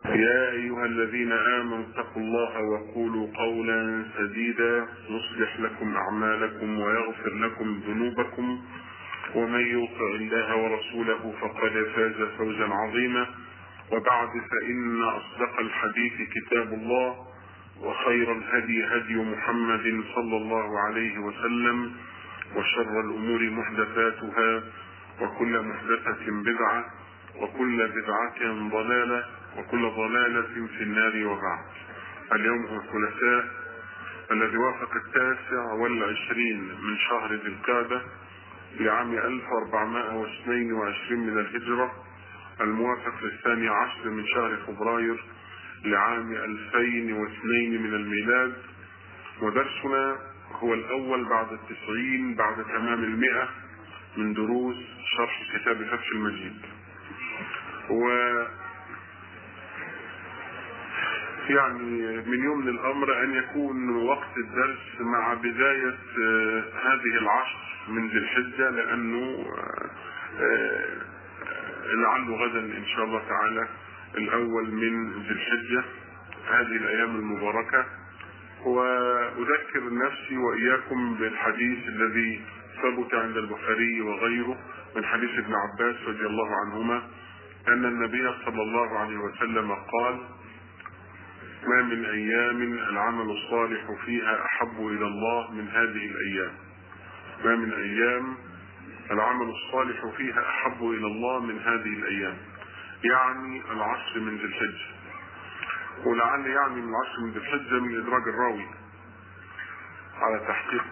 يا أيها الذين آمنوا اتقوا الله وقولوا قولا سديدا يصلح لكم أعمالكم ويغفر لكم ذنوبكم ومن يطع الله ورسوله فقد فاز فوزا عظيما وبعد فإن أصدق الحديث كتاب الله وخير الهدي هدي محمد صلى الله عليه وسلم وشر الأمور محدثاتها وكل محدثة بدعة وكل بدعة ضلالة وكل ضلالة في النار وبعد اليوم هو الثلاثاء الذي وافق التاسع والعشرين من شهر ذي القعدة لعام 1422 من الهجرة الموافق للثاني عشر من شهر فبراير لعام 2002 من الميلاد ودرسنا هو الأول بعد التسعين بعد تمام المئة من دروس شرح كتاب فتح المجيد و يعني من يوم الامر ان يكون وقت الدرس مع بداية هذه العشر من ذي الحجة لانه لعله غدا ان شاء الله تعالى الاول من ذي الحجة هذه الايام المباركة واذكر نفسي واياكم بالحديث الذي ثبت عند البخاري وغيره من حديث ابن عباس رضي الله عنهما ان النبي صلى الله عليه وسلم قال ما من ايام العمل الصالح فيها احب الى الله من هذه الايام ما من ايام العمل الصالح فيها احب الى الله من هذه الايام يعني العشر من ذي الحجه ولعل يعني من العشر من ذي الحجه من ادراج الراوي على تحقيق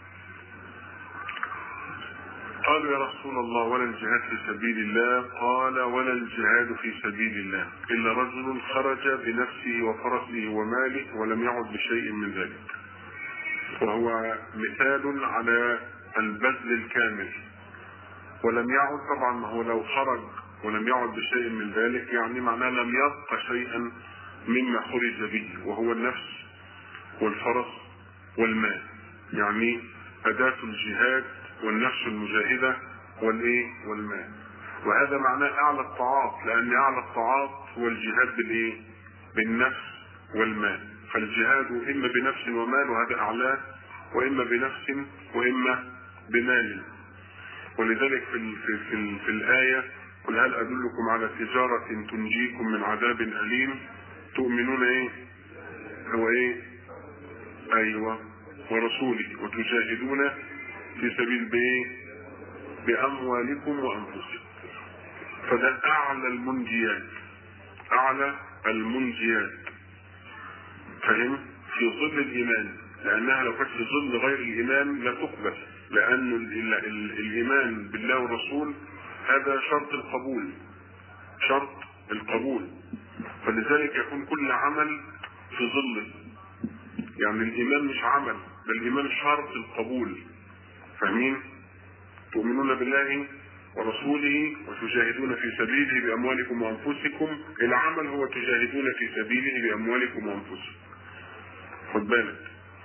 قالوا يا رسول الله ولا الجهاد في سبيل الله قال ولا الجهاد في سبيل الله إلا رجل خرج بنفسه وفرسه وماله ولم يعد بشيء من ذلك وهو مثال على البذل الكامل ولم يعد طبعا ما هو لو خرج ولم يعد بشيء من ذلك يعني معناه لم يبق شيئا مما خرج به وهو النفس والفرس والمال يعني أداة الجهاد والنفس المجاهدة والايه والمال وهذا معناه اعلى الطاعات لان اعلى الطاعات هو الجهاد بالايه بالنفس والمال فالجهاد اما بنفس ومال وهذا اعلاه واما بنفس واما بمال ولذلك في ال في في, ال في الايه قل هل ادلكم على تجاره تنجيكم من عذاب اليم تؤمنون ايه هو ايه ايوه ورسوله وتجاهدون في سبيل بايه باموالكم وانفسكم فده اعلى المنجيات اعلى المنجيات فهم في ظل الايمان لانها لو كانت في ظل غير الايمان لا تقبل لان ال ال ال الايمان بالله والرسول هذا شرط القبول شرط القبول فلذلك يكون كل عمل في ظله يعني الايمان مش عمل بل الايمان شرط القبول فاهمين تؤمنون بالله ورسوله وتجاهدون في سبيله باموالكم وانفسكم العمل هو تجاهدون في سبيله باموالكم وانفسكم خد بالك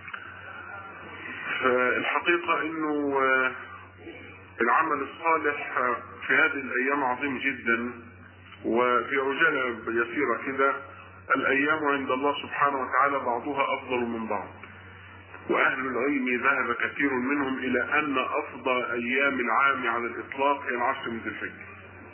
فالحقيقة انه العمل الصالح في هذه الايام عظيم جدا وفي عجالة يسيرة كده الايام عند الله سبحانه وتعالى بعضها افضل من بعض واهل العلم ذهب كثير منهم الى ان افضل ايام العام على الاطلاق هي العشر من ذي الحجه.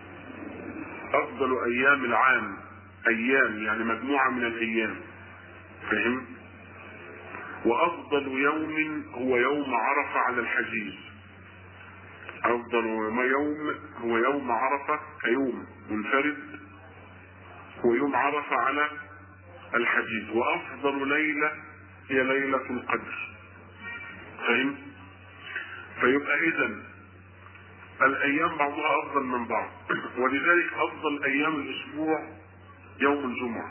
افضل ايام العام ايام يعني مجموعه من الايام. فهم؟ وافضل يوم هو يوم عرفه على الحجيج. افضل يوم هو يوم عرفه كيوم منفرد هو يوم عرفه على الحجيج وافضل ليله هي ليلة القدر فهم فيبقى اذا الايام بعضها افضل من بعض ولذلك افضل ايام الاسبوع يوم الجمعة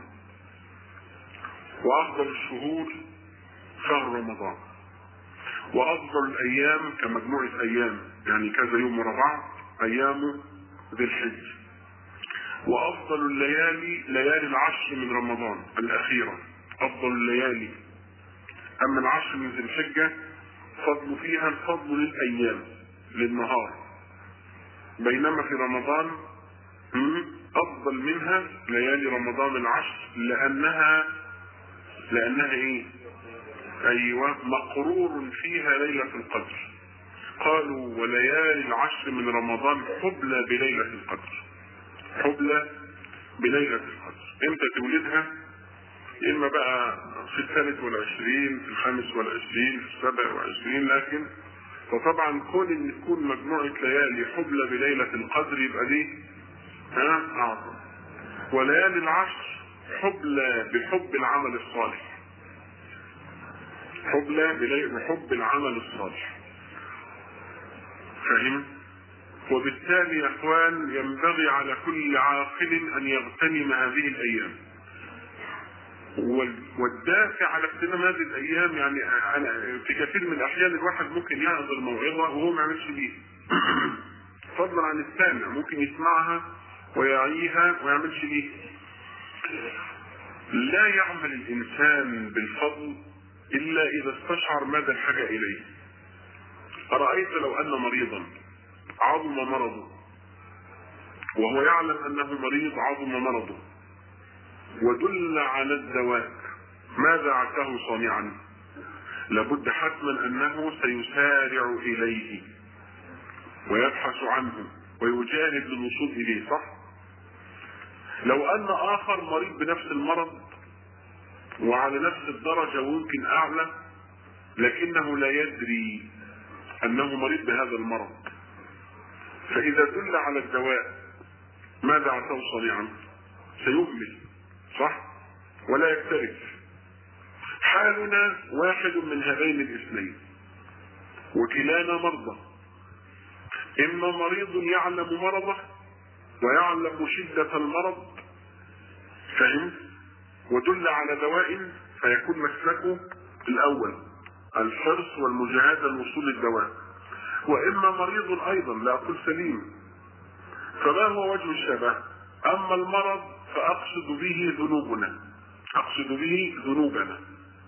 وافضل الشهور شهر رمضان وافضل الايام كمجموعة ايام يعني كذا يوم ورا بعض ايام ذي الحج وافضل الليالي ليالي العشر من رمضان الاخيرة افضل الليالي اما العشر من ذي الحجة فضل فيها الفضل للايام للنهار بينما في رمضان افضل منها ليالي رمضان العشر لانها لانها ايه ايوه مقرور فيها ليله القدر قالوا وليالي العشر من رمضان حبلى بليله القدر حبلى بليله القدر امتى تولدها اما بقى في الثالث والعشرين في الخامس والعشرين في السابع والعشرين لكن فطبعا كون ان تكون مجموعة ليالي حبلى بليلة القدر يبقى دي ها اعظم وليالي العشر حبلى بحب العمل الصالح حبلى بحب العمل الصالح فهم وبالتالي يا اخوان ينبغي على كل عاقل ان يغتنم هذه الايام والدافع على اغتنام هذه الايام يعني أنا في كثير من الاحيان الواحد ممكن يحضر موعظه وهو ما يعملش بيها فضلا عن السامع ممكن يسمعها ويعيها وما يعملش بيها لا يعمل الانسان بالفضل الا اذا استشعر مدى الحاجه اليه ارايت لو ان مريضا عظم مرضه وهو يعلم انه مريض عظم مرضه ودل على الدواء ماذا عساه صانعا لابد حتما انه سيسارع اليه ويبحث عنه ويجاهد للوصول اليه صح لو ان اخر مريض بنفس المرض وعلى نفس الدرجة ويمكن اعلى لكنه لا يدري انه مريض بهذا المرض فاذا دل على الدواء ماذا عساه صانعا سيهمل صح ولا يكترث حالنا واحد من هذين الاثنين وكلانا مرضى اما مريض يعلم مرضه ويعلم شدة المرض فهم ودل على دواء فيكون مسلكه الاول الحرص والمجاهدة لوصول للدواء واما مريض ايضا لا اقول سليم فما هو وجه الشبه اما المرض فأقصد به ذنوبنا أقصد به ذنوبنا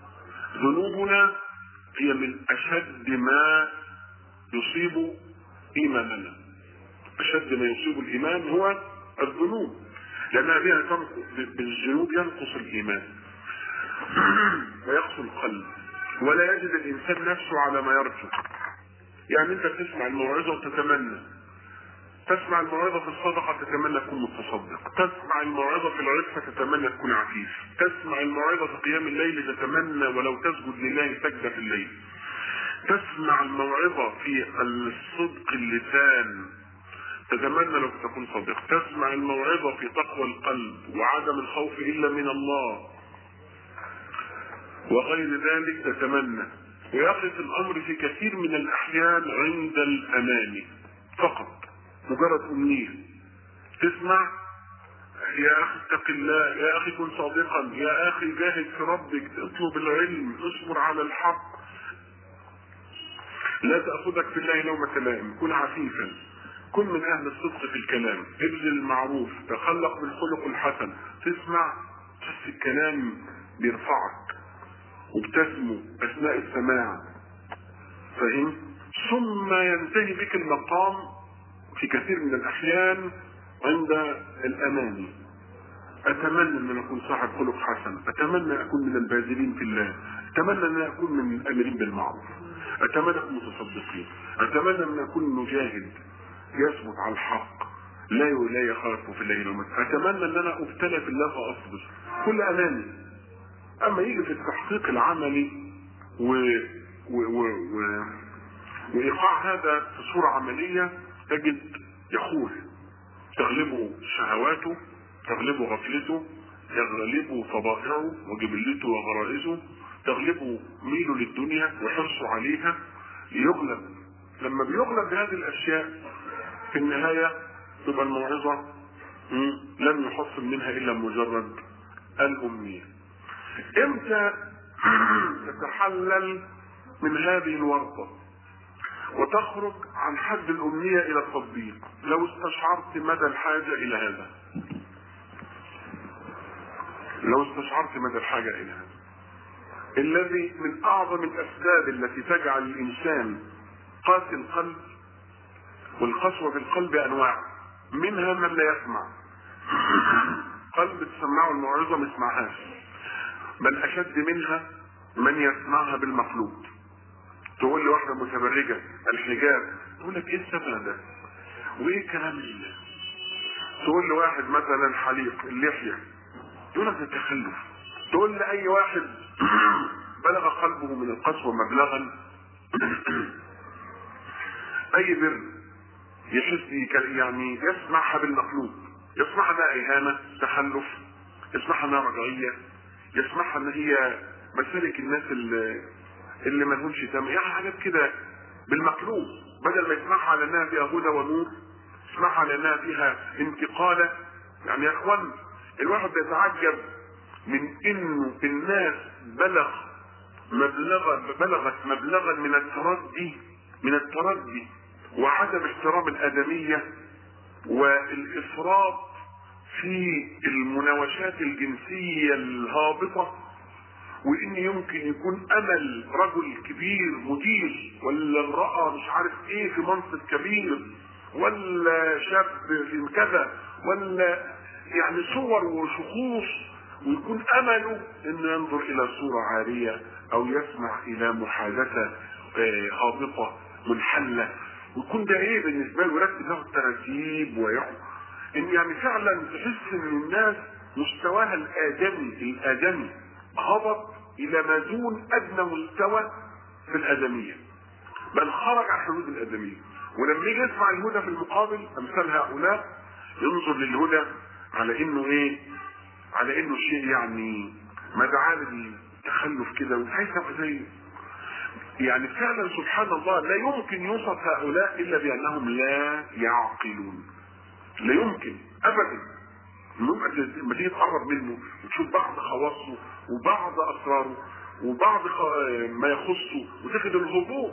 ذنوبنا هي من أشد ما يصيب إيماننا أشد ما يصيب الإيمان هو الذنوب لأنها بها تنقص بالذنوب ينقص الإيمان ويقسو القلب ولا يجد الإنسان نفسه على ما يرجو يعني أنت تسمع الموعظة وتتمنى تسمع الموعظة في الصدقة تتمنى تكون متصدق تسمع الموعظة في العفة تتمنى تكون عفيف تسمع الموعظة في قيام الليل تتمنى ولو تسجد لله سجدة في الليل تسمع الموعظة في الصدق اللسان تتمنى لو تكون صادق تسمع الموعظة في تقوى القلب وعدم الخوف إلا من الله وغير ذلك تتمنى ويقف الأمر في كثير من الأحيان عند الأمان فقط مجرد أمنية تسمع يا أخي اتق الله يا أخي كن صادقا يا أخي جاهد في ربك اطلب العلم اصبر على الحق لا تأخذك في الله لومة لائم كن عفيفا كن من أهل الصدق في الكلام ابذل المعروف تخلق بالخلق الحسن تسمع بس الكلام بيرفعك وبتسمو أثناء السماع فاهم ثم ينتهي بك المقام في كثير من الأحيان عند الأماني أتمنى أن أكون صاحب خلق حسن أتمنى أن أكون من الباذلين في الله أتمنى أن أكون من الأمرين بالمعروف أتمنى أكون متصدقين أتمنى أن أكون مجاهد يثبت على الحق لا لا يخاف في الليل والمساء أتمنى أن أنا أبتلى في الله فأصبر كل أماني أما يجي في التحقيق العملي و... و... و... و... وإيقاع هذا في صورة عملية تجد يخوف تغلبه شهواته تغلبه غفلته يغلبه طبائعه وجبلته وغرائزه تغلبه ميله للدنيا وحرصه عليها يغلب لما بيغلب بهذه الاشياء في النهايه تبقى الموعظه لم يحصل منها الا مجرد الامنيه امتى تتحلل من هذه الورطه وتخرج عن حد الأمنية إلى التطبيق لو استشعرت مدى الحاجة إلى هذا لو استشعرت مدى الحاجة إلى هذا الذي من أعظم الأسباب التي تجعل الإنسان قاسي القلب والقسوة في القلب أنواع منها من لا يسمع قلب تسمعه الموعظة ما يسمعهاش بل أشد منها من يسمعها بالمخلوق تقول لي واحدة متبرجة الحجاب تقول لك ايه السبب ده؟ وايه الكلام ده؟ تقول لي واحد مثلا حليق اللحية يقول لك ده تخلف تقول لأي واحد بلغ قلبه من القسوة مبلغا أي بر يحس يعني يسمعها بالمخلوق يسمعها انها اهانة تخلف يسمعها انها رجعية يسمعها ان هي مسالك الناس اللي اللي ما لهمش تم يعني حاجات كده بالمقلوب بدل ما يسمعها على انها فيها هدى ونور يسمعها على انها فيها انتقالة يعني يا اخوان الواحد بيتعجب من انه الناس بلغ مبلغا بلغت مبلغا من التردي من التردي وعدم احترام الادميه والافراط في المناوشات الجنسيه الهابطه وان يمكن يكون امل رجل كبير مدير ولا امراه مش عارف ايه في منصب كبير ولا شاب في كذا ولا يعني صور وشخوص ويكون امله انه ينظر الى صوره عاريه او يسمع الى محادثه هابطه منحله ويكون ده ايه بالنسبه له يرتب له التراتيب ويحو ان يعني فعلا تحس ان الناس مستواها الادمي الادمي هبط الى ما دون ادنى مستوى في الادميه بل خرج عن حدود الادميه ولما يجي يسمع الهدى في المقابل امثال هؤلاء ينظر للهدى على انه ايه على انه شيء يعني مدعاة للتخلف كده وعايز زي يعني فعلا سبحان الله لا يمكن يوصف هؤلاء الا بانهم لا يعقلون لا يمكن ابدا لما تيجي تقرب منه وتشوف بعض خواصه وبعض اسراره وبعض ما يخصه وتجد الهبوط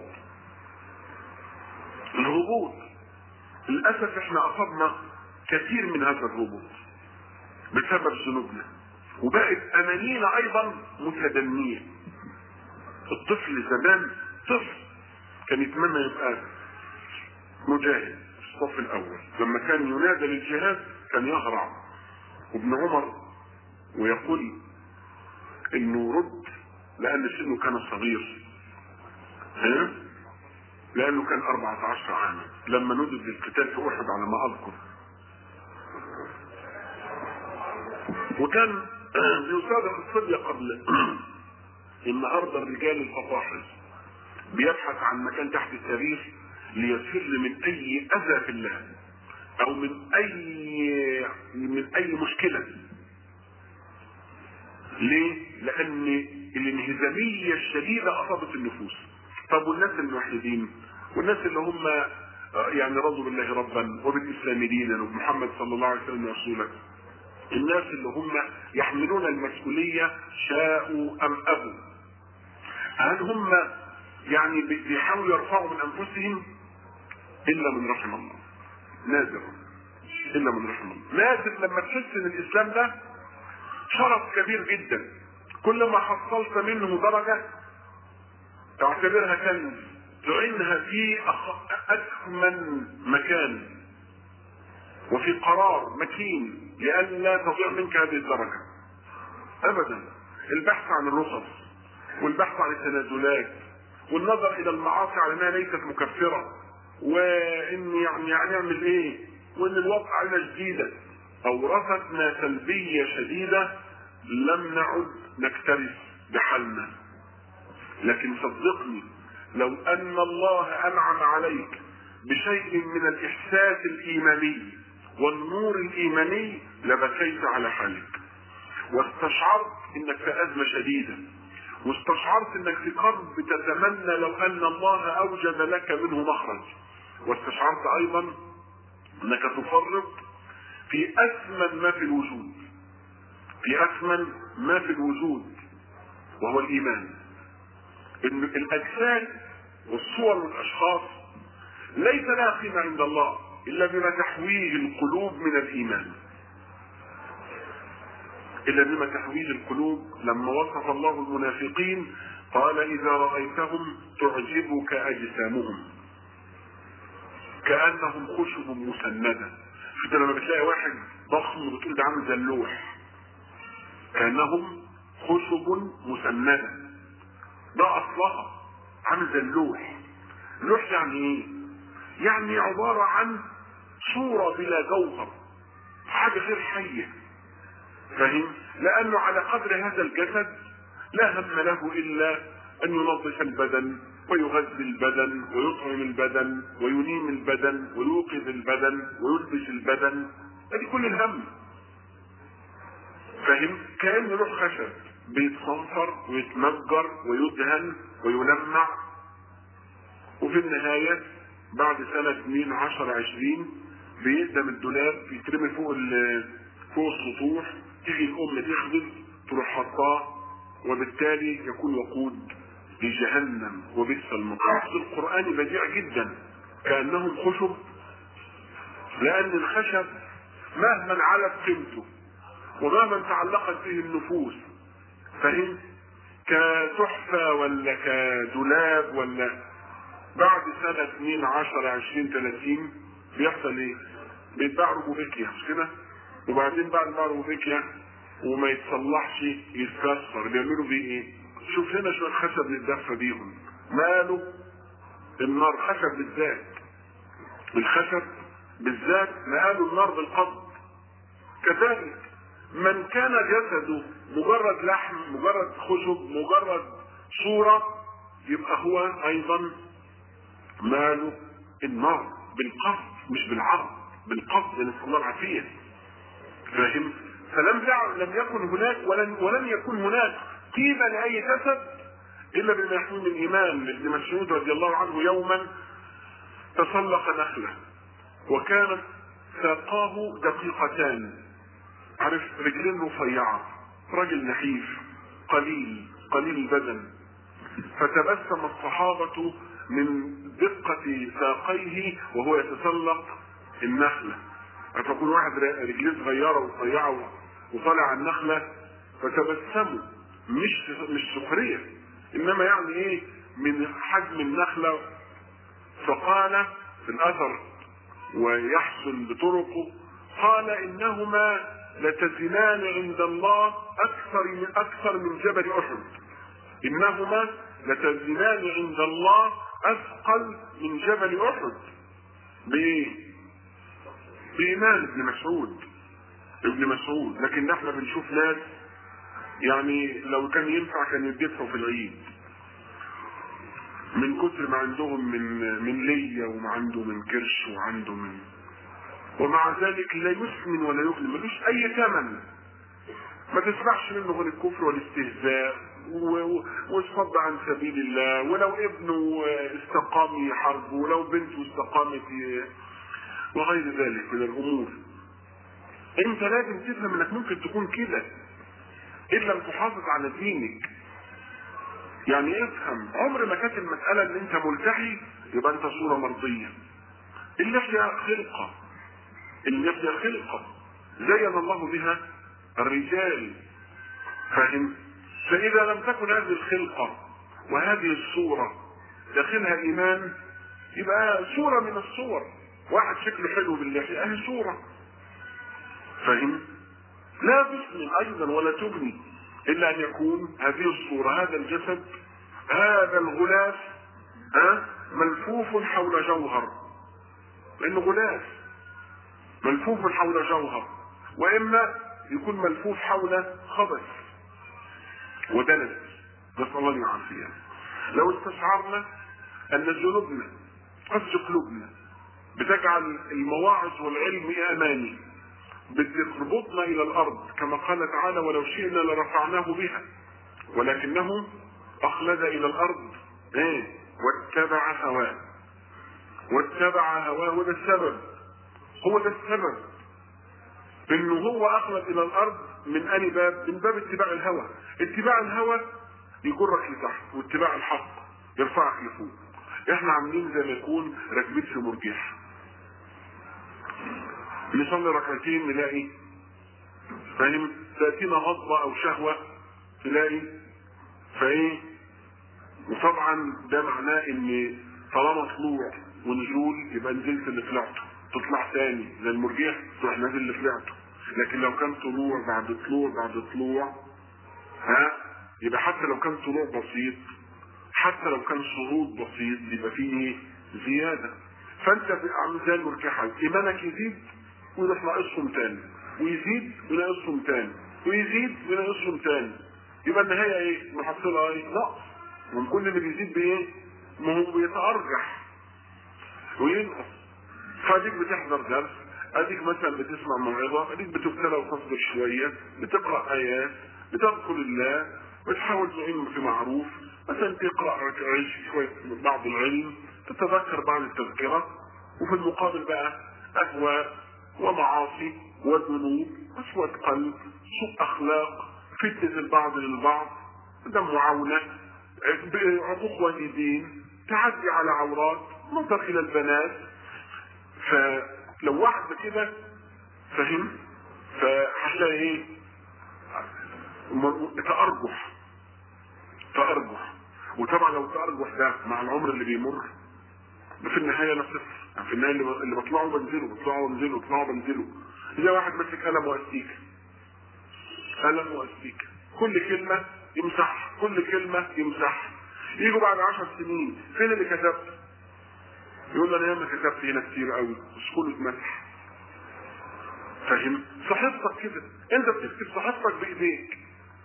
الهبوط للاسف احنا اصبنا كثير من هذا الهبوط بسبب ذنوبنا وبقت امانينا ايضا متدنيه الطفل زمان طفل كان يتمنى يبقى مجاهد في الصف الاول لما كان ينادى للجهاد كان يهرع وابن عمر ويقول انه رد لان سنه كان صغير ها لانه كان 14 عاما لما ندب للقتال في احد على ما اذكر وكان بيصادق الصبية قبل النهارده الرجال الفطاحل بيبحث عن مكان تحت التاريخ ليفر من اي اذى في الله او من اي من اي مشكله ليه؟ لان الانهزاميه الشديده اصابت النفوس طب والناس الموحدين والناس اللي هم يعني رضوا بالله ربا وبالاسلام دينا وبمحمد صلى الله عليه وسلم رسولا الناس اللي هم يحملون المسؤوليه شاءوا ام ابوا هل هم يعني بيحاولوا يرفعوا من انفسهم الا من رحم الله نادر الا من رحم الله نادر لما تحس ان الاسلام ده شرف كبير جدا كل ما حصلت منه درجه تعتبرها كنز تعينها في اكمن مكان وفي قرار متين لئلا تضيع منك هذه الدرجه ابدا البحث عن الرخص والبحث عن التنازلات والنظر الى المعاصي على انها ليست مكفره وان يعني هنعمل ايه وان الوضع علينا شديده اورثتنا سلبيه شديده لم نعد نكترث بحالنا لكن صدقني لو ان الله انعم عليك بشيء من الاحساس الايماني والنور الايماني لبكيت على حالك واستشعرت انك في ازمه شديده واستشعرت انك في قرب تتمنى لو ان الله اوجد لك منه مخرج واستشعرت ايضا انك تفرط في اثمن ما في الوجود في اثمن ما في الوجود وهو الايمان ان الاجساد والصور والاشخاص ليس لها قيمه عند الله الا بما تحويه القلوب من الايمان الا بما تحويه القلوب لما وصف الله المنافقين قال اذا رايتهم تعجبك اجسامهم كانهم خشب مسنده شفت لما بتلاقي واحد ضخم بتقول ده عامل زي اللوح كانهم خشب مسنده ده اصلها عامل زي اللوح اللوح يعني ايه يعني عباره عن صوره بلا جوهر حاجه غير حيه فاهم لانه على قدر هذا الجسد لا هم له الا ان ينظف البدن ويغذي البدن ويطعم البدن وينيم البدن ويوقظ البدن ويلبس البدن ادي كل الهم فاهم كان روح خشب بيتصنفر ويتنجر ويدهن ويلمع وفي النهاية بعد سنة 2 10 20 بيقدم الدولاب يترمي فوق فوق السطوح تيجي الأم تخبز تروح حطاه وبالتالي يكون وقود لجهنم وبئس المقام القرآن بديع جدا كأنهم خشب لأن الخشب مهما علت قيمته ومهما تعلقت به النفوس فهم كتحفة ولا كدولاب ولا بعد سنة 2 10 20 30 بيحصل ايه؟ بيتباع روبوبيكيا مش كده؟ وبعدين بعد ما روبوبيكيا وما يتصلحش يتكسر بيعملوا بيه ايه؟ شوف هنا شوية خشب نتدفى بيهم ماله النار خشب بالذات الخشب بالذات مقاله النار بالقبض كذلك من كان جسده مجرد لحم مجرد خشب مجرد صورة يبقى هو ايضا ماله النار بالقصد مش بالعرض بالقصد نسال الله العافيه فاهم فلم لم يكن هناك ولن ولن يكون هناك قيمه لاي جسد الا بما يحمل من ايمان لابن مسعود رضي الله عنه يوما تسلق نخله وكانت ساقاه دقيقتان عارف رجلين رفيعه رجل نحيف قليل قليل البدن فتبسم الصحابه من دقة ساقيه وهو يتسلق النخلة فتكون واحد رجليه صغيرة ورفيعة وطالع على النخلة فتبسموا مش مش سخرية إنما يعني إيه من حجم النخلة فقال في الأثر ويحسن بطرقه قال إنهما لتزنان عند الله أكثر من أكثر من جبل أحد إنهما لتزنان عند الله اثقل من جبل احد بايه بايمان ابن مسعود ابن مسعود لكن احنا بنشوف ناس يعني لو كان ينفع كان يدفعوا في العيد من كتر ما عندهم من من لية وما عنده من كرش وعنده من ومع ذلك لا يسمن ولا يغني ملوش اي ثمن ما تسمعش منه غير الكفر والاستهزاء والصد عن سبيل الله ولو ابنه استقام يحاربه ولو بنته استقامت وغير ذلك من الامور انت لازم تفهم انك ممكن تكون كده ان لم تحافظ على دينك يعني افهم عمر ما كانت المسألة ان انت ملتحي يبقى انت صورة مرضية اللحية خلقة اللحية خلقة زين الله بها الرجال فاهم فإذا لم تكن هذه الخلقة وهذه الصورة داخلها إيمان يبقى صورة من الصور واحد شكله حلو باللحية أهي صورة فاهم؟ لا تسلم أيضا ولا تبني إلا أن يكون هذه الصورة هذا الجسد هذا الغلاف ها ملفوف حول جوهر لأنه غلاف ملفوف حول جوهر وإما يكون ملفوف حول خبث ودنس نسأل الله العافية لو استشعرنا أن ذنوبنا قصد قلوبنا بتجعل المواعظ والعلم أماني بتربطنا إلى الأرض كما قال تعالى ولو شئنا لرفعناه بها ولكنه أخلد إلى الأرض إيه واتبع هواه واتبع هواه وده السبب هو ده السبب انه هو اخلد الى الارض من اني باب من باب اتباع الهوى اتباع الهوى يجرك لتحت واتباع الحق يرفعك لفوق احنا عاملين زي ما يكون راكبين في مرجح نصلي ركعتين نلاقي فاهم تاتينا غضبه او شهوه تلاقي فايه وطبعا ده معناه ان طالما طلوع ونزول يبقى نزلت اللي طلعته تطلع تاني زي المرجح تروح نازل اللي طلعته لكن لو كان طلوع بعد طلوع بعد طلوع ها يبقى حتى لو كان طلوع بسيط حتى لو كان صعود بسيط يبقى فيه زياده فانت عامل زي المركحه ايمانك يزيد ويروح ناقصهم تاني ويزيد وينقصهم تاني ويزيد وينقصهم تاني يبقى النهايه ايه؟ محصلها ايه؟ نقص من كل اللي بيزيد بايه؟ ما هو بيتارجح وينقص فاديك بتحضر درس اديك مثلا بتسمع موعظه اديك بتبتلى وتصبر شويه بتقرا ايات بتذكر الله بتحاول تعين في معروف مثلا تقرا شويه بعض العلم تتذكر بعض التذكره وفي المقابل بقى اهواء ومعاصي وذنوب قسوة قلب سوء اخلاق فتنة البعض للبعض ده معاونة عقوق والدين تعدي على عورات نظر الى البنات فلو واحد كده فهم فهتلاقي ايه تأرجح تأرجح وطبعا لو التأرجح ده مع العمر اللي بيمر في النهايه انا صفر يعني في النهايه اللي اللي بطلعه بنزله بطلعه بنزله بطلعه بنزله زي واحد ماسك قلم واستيكه قلم واستيكه كل كلمه يمسح كل كلمه يمسح يجوا بعد عشر سنين فين اللي كتبت؟ يقول انا ياما كتبت هنا كتير قوي بس كله اتمسح فاهم؟ صحيفتك كده انت بتكتب صحيفتك بايديك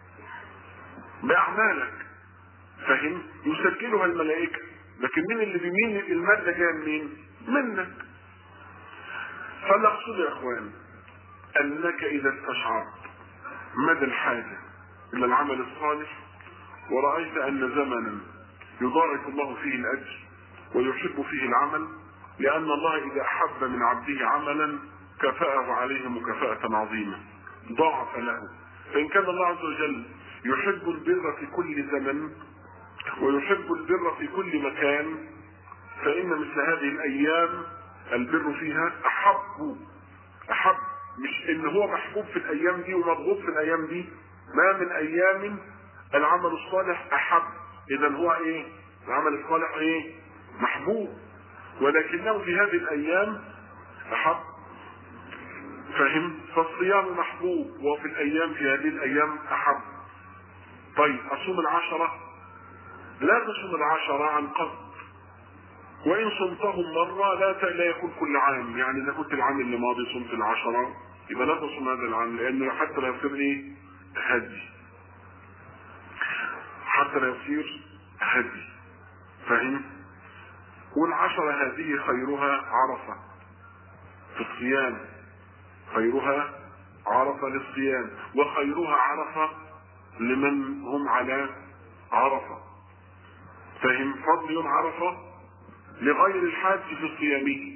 باعمالك فاهم؟ يسجلها الملائكه لكن مين اللي بمين المادة جاية منين؟ منك. فاللي أقصده يا إخوان أنك إذا استشعرت مدى الحاجة إلى العمل الصالح ورأيت أن زمنا يضاعف الله فيه الأجر ويحب فيه العمل لأن الله إذا أحب من عبده عملا كفأه عليه مكافأة عظيمة ضاعف له فإن كان الله عز وجل يحب البر في كل زمن ويحب البر في كل مكان فإن مثل هذه الأيام البر فيها أحب أحب مش إن هو محبوب في الأيام دي ومضغوط في الأيام دي ما من أيام العمل الصالح أحب إذا هو إيه؟ العمل الصالح إيه؟ محبوب ولكنه في هذه الأيام أحب فهم؟ فالصيام محبوب وفي الأيام في هذه الأيام أحب طيب أصوم العشرة لا تصوم العشرة عن قصد وإن صمتهم مرة لا لا يكون كل عام يعني إذا كنت العام اللي ماضي صمت العشرة يبقى لا تصوم هذا العام لأنه حتى لا يصير إيه؟ هدي حتى لا يصير هدي فاهم؟ والعشرة هذه خيرها عرفة في الصيام خيرها عرفة للصيام وخيرها عرفة لمن هم على عرفة فهم فضل يوم عرفة لغير الحاج في صيامه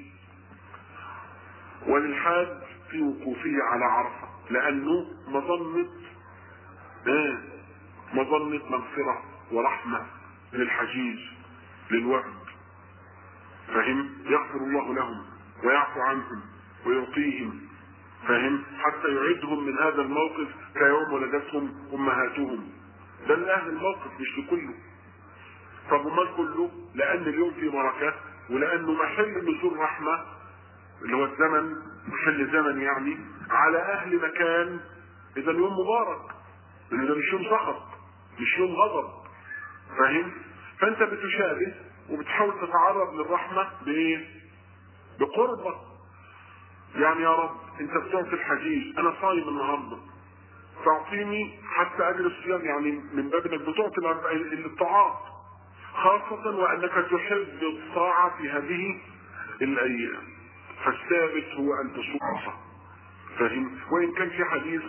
وللحاج في وقوفه على عرفة لأنه مظنة آه مظنة مغفرة ورحمة للحجيج للوفد فهم يغفر الله لهم ويعفو عنهم ويعطيهم فهم حتى يعدهم من هذا الموقف كيوم ولدتهم امهاتهم ده لاهل الموقف مش لكله طب امال كله لان اليوم فيه بركه ولانه محل نزول رحمه اللي هو الزمن محل زمن يعني على اهل مكان اذا يوم مبارك لان ده مش يوم سخط مش يوم غضب فاهم فانت بتشابه وبتحاول تتعرض للرحمه بايه بقربك يعني يا رب انت بتعطي الحجيج انا صايم النهارده تعطيني حتى اجر الصيام يعني من باب انك بتعطي الطاعات خاصة وانك تحب الطاعة في هذه الايام فالثابت هو ان تصوم فاهم وان كان في حديث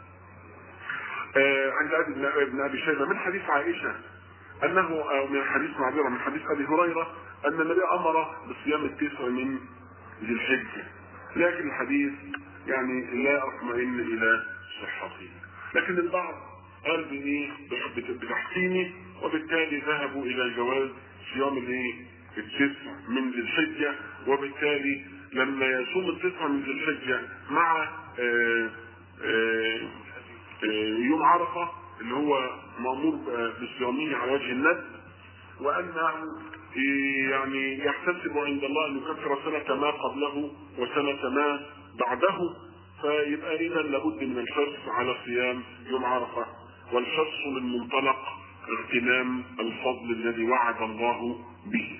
آه عند ابي ابن ابي شيبه من حديث عائشه انه أو من حديث معذره من حديث ابي هريره ان النبي امر بصيام التسع من ذي الحجه لكن الحديث يعني لا اطمئن الى صحته لكن البعض قال بايه بتحسينه وبالتالي ذهبوا الى جواز صيام الايه التسع من ذي الحجه وبالتالي لما يصوم التسع من ذي الحجه مع آآ آآ يوم عرفه اللي هو مامور بصيامه على وجه الند وانه يعني يحتسب عند الله ان يكفر سنه ما قبله وسنه ما بعده فيبقى اذا لابد من الحرص على صيام يوم عرفه والحرص من منطلق اغتنام الفضل الذي وعد الله به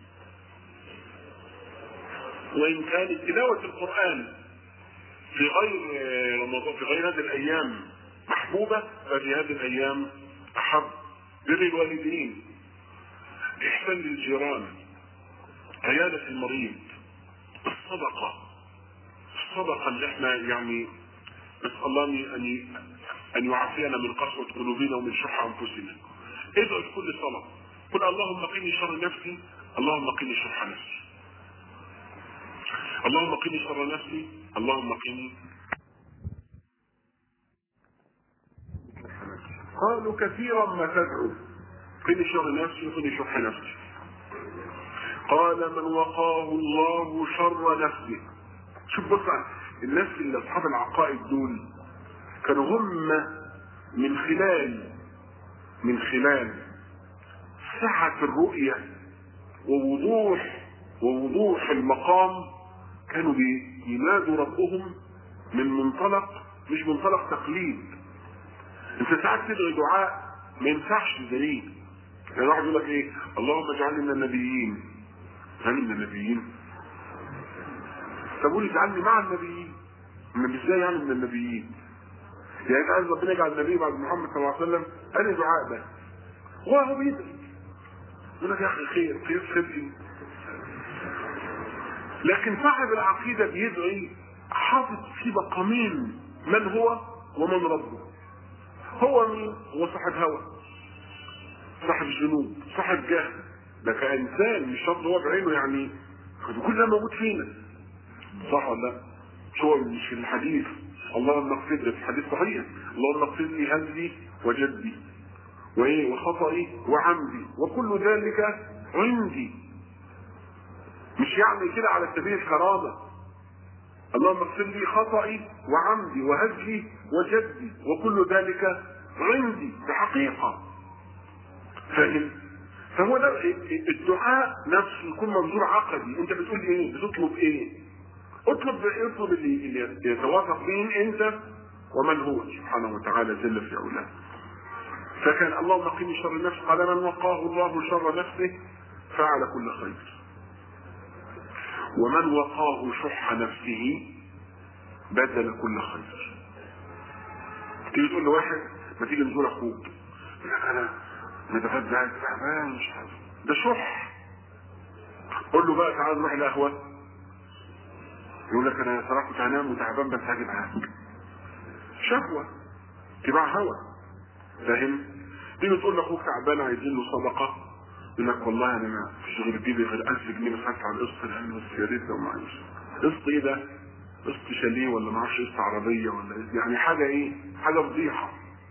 وان كانت تلاوه القران في غير رمضان في غير هذه الايام محبوبه ففي هذه الايام احب بر الوالدين احسان للجيران عياده المريض الصدقه الصدقه اللي احنا يعني نسال الله ان ان يعافينا من قسوه قلوبنا ومن شح انفسنا ادعو في كل صلاه قل اللهم قني شر نفسي اللهم قني شح نفسي اللهم قني شر نفسي اللهم قني قالوا كثيرا ما تدعو قني شر نفسي وقني شح نفسي قال من وقاه الله شر نفسه شوف بص الناس اللي اصحاب العقائد دول كانوا هم من خلال من خلال سعة الرؤية ووضوح ووضوح المقام كانوا بينادوا ربهم من منطلق مش منطلق تقليد انت ساعات تدعي دعاء ما ينفعش دليل يعني واحد يقول لك ايه اللهم اجعلني من النبيين انا من النبيين طب قول اجعلني مع النبيين النبي ازاي يعني من النبيين يعني عايز ربنا يجعل النبي بعد محمد صلى الله عليه وسلم انا دعاء ده وهو بيدعي يقول لك يا اخي خير خير خير لكن صاحب العقيدة بيدعي حاطط في مقامين من هو ومن ربه هو مين هو صاحب هوى صاحب جنود صاحب جهل ده كإنسان مش شرط هو بعينه يعني كل ده موجود فينا صح ولا لا؟ مش هو مش في الحديث اللهم اغفر لي في الحديث صحيح اللهم اغفر لي هزلي وجدي وايه وخطئي وعمدي وكل ذلك عندي مش يعني كده على سبيل الكرامه اللهم اغفر لي خطئي وعمدي وهزلي وجدي وكل ذلك عندي بحقيقه فاهم فهو ده الدعاء نفسه يكون منظور عقدي انت بتقول ايه بتطلب ايه اطلب اطلب اللي, اللي يتوافق بين انت ومن هو سبحانه وتعالى جل في علاه فكان اللهم قني شر النفس قال من وقاه الله شر نفسه فعل كل خير ومن وقاه شح نفسه بذل كل خير تيجي تقول لواحد ما تيجي نزور اخوك يقول لك انا متغدى تعبان مش عارف ده شح قول له بقى تعال نروح القهوه يقول لك انا صراحه كنت هنام وتعبان بس هاجي معاك شهوه اتباع هوى فاهم تيجي تقول لاخوك تعبان عايزين له صدقه يقول لك والله انا ما فيش غير جيبي غير 1000 جنيه بس هدفع القسط لانه بس يا ريت لو معيش قسط ايه ده؟ قسط شاليه ولا ما اعرفش قسط عربيه ولا إيه؟ يعني حاجه ايه؟ حاجه فضيحه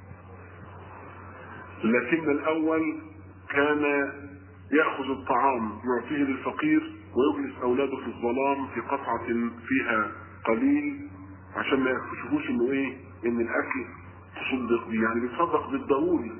لكن الاول كان ياخذ الطعام يعطيه للفقير ويجلس اولاده في الظلام في قطعه فيها قليل عشان ما يشوفوش انه ايه ان الاكل تصدق بيه يعني بيتصدق بالضروري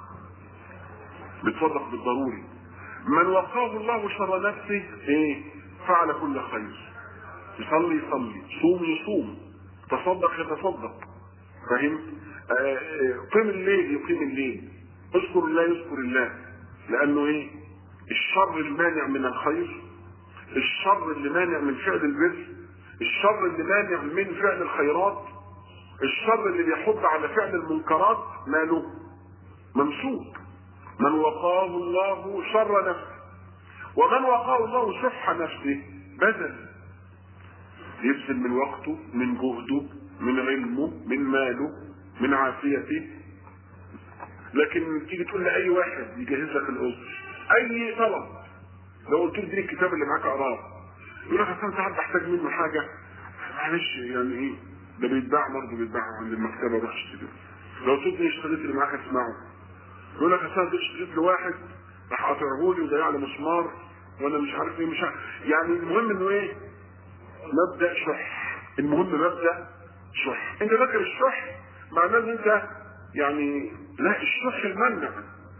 بيتصدق بالضروري من وقاه الله شر نفسه ايه فعل كل خير يصلي يصلي صوم يصوم تصدق يتصدق فاهم آه قيم الليل يقيم الليل اذكر الله يذكر الله لانه ايه الشر المانع من الخير الشر اللي مانع من فعل البر الشر اللي مانع من فعل الخيرات الشر اللي بيحض على فعل المنكرات ماله ممسوك من وقاه الله شر نفسه ومن وقاه الله شح نفسه بذل يبذل من وقته من جهده من علمه من ماله من عافيته لكن تيجي تقول لاي واحد يجهز لك الاجر اي طلب لو قلت له اديني الكتاب اللي معاك اقراه يقول لك اصل انا ساعات بحتاج منه حاجه معلش يعني ايه ده بيتباع برضه بيتباع عند المكتبه روح اشتريه لو قلت له اشتريت اللي معاك اسمعه يقول لك اصل انا اشتريت لواحد راح قاطعه لي وضيع لي مسمار وانا مش عارف ايه مش عارف يعني المهم انه ايه مبدا شح المهم مبدا شح انت فاكر الشح معناه ان انت يعني لا الشح المنع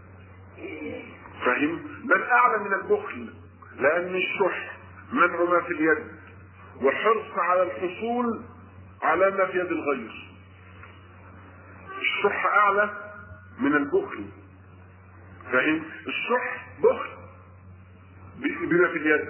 فاهم بل اعلى من البخل لان الشح منع ما في اليد والحرص على الحصول على ما في يد الغير الشح اعلى من البخل فاهم الشح بخل بما في اليد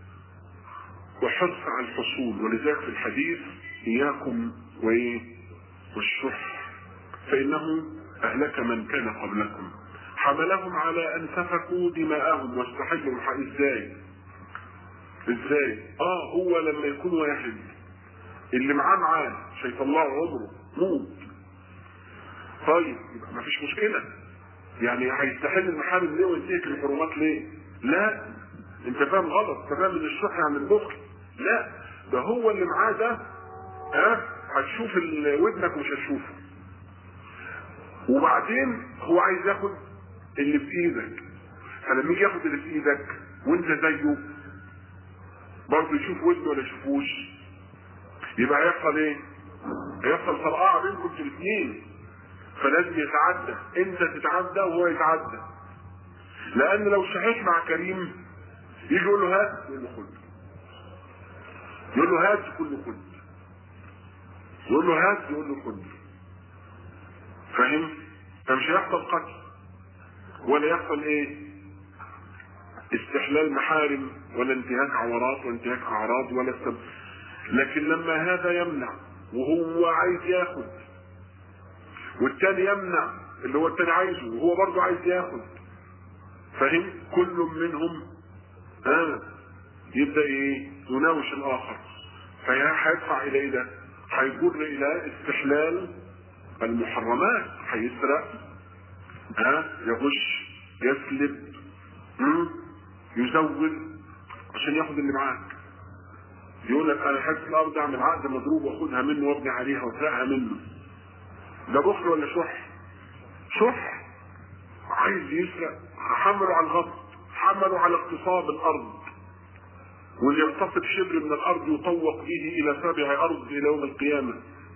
وحرص على الحصول ولذلك في الحديث اياكم وايه والشح فانه اهلك من كان قبلكم حملهم على ان سفكوا دماءهم واستحلوا الحق ازاي ازاي اه هو لما يكون واحد اللي معاه معاه مش هيطلعه عمره موت طيب يبقى مفيش مشكله يعني هيستحل المحارم ليه وينتهك الحرمات ليه لا انت فاهم غلط انت فاهم ان الشح عن البخل لا ده هو اللي معاه ده ها هتشوف ودنك مش هتشوفه وبعدين هو عايز ياخد اللي في ايدك فلما يجي ياخد اللي في ايدك وانت زيه برضه يشوف ودنه ولا يشوفوش يبقى هيحصل ايه؟ هيحصل فرقعه بينكم في الاثنين فلازم يتعدى انت تتعدى وهو يتعدى لان لو شحيح مع كريم يجي يقول له هات يقول له خد يقول له هات يقول له خد يقول له هات يقول له خد فاهم فمش هيحصل قتل ولا يحصل ايه استحلال محارم ولا انتهاك عورات وانتهاك اعراض ولا سب لكن لما هذا يمنع وهو عايز ياخد والتاني يمنع اللي هو التاني عايزه وهو برضه عايز ياخد فاهم كل منهم آه يبدا ايه يناوش الاخر فهيدفع الى ايه ده هيجر الى استحلال المحرمات هيسرق ها يغش يسلب يزور عشان ياخد اللي معاك يقول لك انا حاسس الارض اعمل عقد مضروب واخدها منه وابني عليها واسرقها منه ده بخل ولا شح؟ شح عايز يسرق حمله على الغصب حمله على اغتصاب الارض واللي يغتصب شبر من الارض يطوق به الى سابع ارض الى يوم القيامه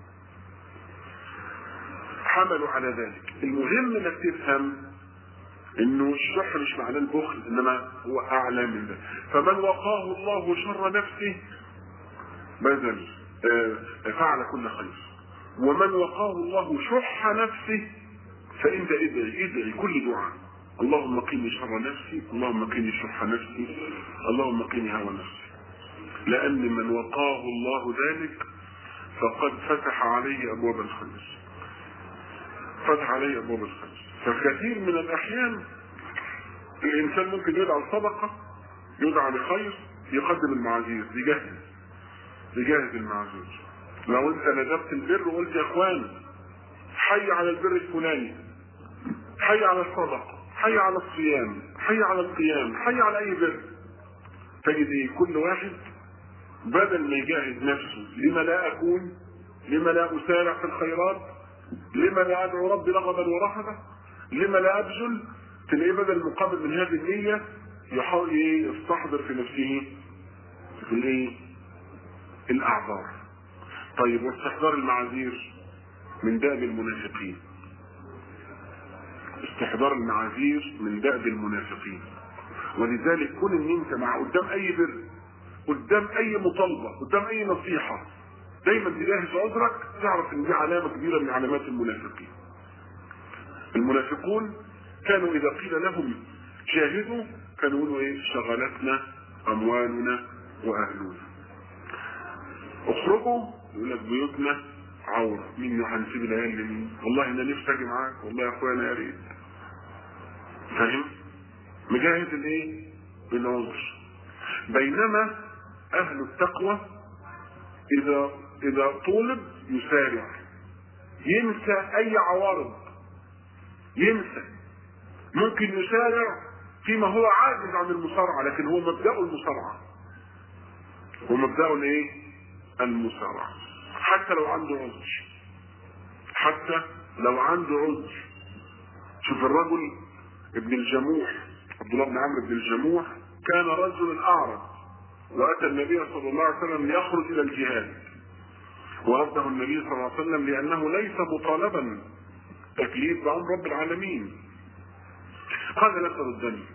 حملوا على ذلك المهم انك تفهم انه الشح مش معناه البخل انما هو اعلى من ذلك فمن وقاه الله شر نفسه بذل فعل كل خير ومن وقاه الله شح نفسه فانت ادعي ادعي كل دعاء اللهم قيني شر نفسي اللهم قيني شح نفسي اللهم قيني هوى نفسي لان من وقاه الله ذلك فقد فتح عليه ابواب الخير فتح عليه ابواب الخير فكثير من الاحيان الانسان ممكن يدعى الصدقه يدعى لخير يقدم المعاذير يجهز يجهز المعاذير لو انت ندبت البر وقلت يا اخوان حي على البر الفلاني حي على الصدقه حي على الصيام حي على القيام حي على اي بر تجد ايه كل واحد بدل ما يجهز نفسه لما لا اكون لما لا اسارع في الخيرات لما لا ادعو ربي رغبا ورهبا لما لا ابذل تلاقيه بدل مقابل من هذه النية يحاول ايه يستحضر في نفسه في الايه الاعذار طيب واستحضار المعاذير من دأب المنافقين استحضار المعاذير من دأب المنافقين ولذلك كون ان انت مع قدام اي بر قدام اي مطالبه قدام اي نصيحه دايما تجهز عذرك تعرف ان دي علامه كبيره من علامات المنافقين المنافقون كانوا اذا قيل لهم جاهدوا كانوا يقولوا ايه شغلتنا اموالنا واهلنا اخرجوا يقول لك بيوتنا عورة مين هنسيب العيال لمين والله انا نفسي اجي معاك والله يا اخويا انا يا ريت فاهم مجاهد الايه العذر بينما اهل التقوى اذا اذا طولب يسارع ينسى اي عوارض ينسى ممكن يسارع فيما هو عاجز عن المصارعه لكن هو مبداه المصارعه هو مبداه الايه المصارعه حتى لو عنده عذر حتى لو عنده عذر شوف الرجل ابن الجموح عبد الله بن عمرو بن الجموح كان رجل اعرج واتى النبي صلى الله عليه وسلم ليخرج الى الجهاد ورده النبي صلى الله عليه وسلم لانه ليس مطالبا تكليف بامر رب العالمين قال لا تردني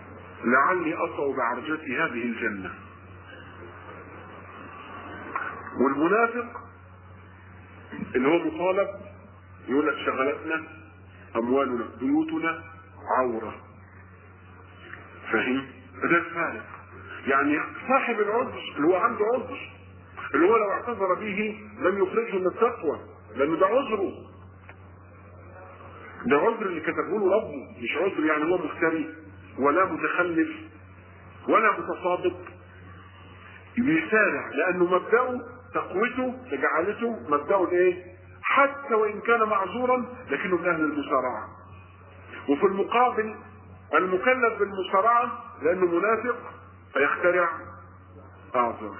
لعلي اطأ بعرجتي هذه الجنه والمنافق اللي هو مطالب يقول لك شغلتنا اموالنا بيوتنا عوره فاهم؟ ده الفارق يعني صاحب العذر اللي هو عنده عذر اللي هو لو اعتذر به لم يخرجه من التقوى لانه ده عذره ده عذر اللي كتبه له ربه مش عذر يعني هو مفتري ولا متخلف ولا متصادق بيسارع لانه مبدأه تقوته جعلته مبدأه الايه؟ حتى وان كان معذورا لكنه من اهل المسارعه. وفي المقابل المكلف بالمسارعه لانه منافق فيخترع اعذار.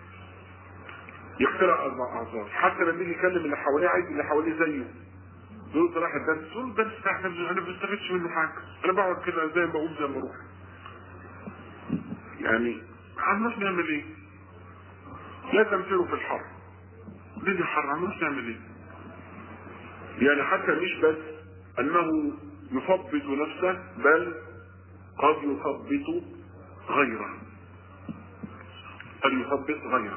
يخترع اربع اعذار حتى لما يجي يكلم اللي حواليه عايز اللي حواليه زيه. يقول راح الدرس يقول الدرس احنا انا ما بستفدش منه حاجه انا بقعد كده زي ما بقوم زي ما بروح. يعني عمال نعمل ايه؟ لا تمثلوا في الحر ليه الحر عمال نعمل ايه؟ يعني حتى مش بس انه يثبت نفسه بل قد يثبت غيره قد يثبت غيره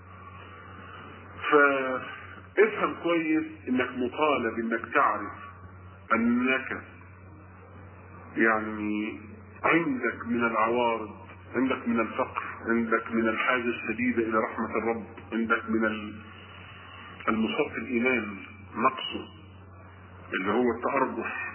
فافهم كويس انك مطالب انك تعرف انك يعني عندك من العوارض عندك من الفقر عندك من الحاجة الشديدة إلى رحمة الرب عندك من المصاب الإيمان نقصه اللي هو التأرجح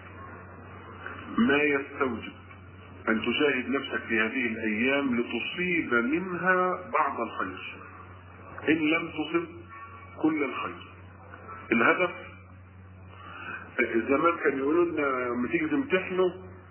ما يستوجب أن تجاهد نفسك في هذه الأيام لتصيب منها بعض الخير إن لم تصب كل الخير الهدف زمان كان يقولوا لنا لما تيجي تمتحنوا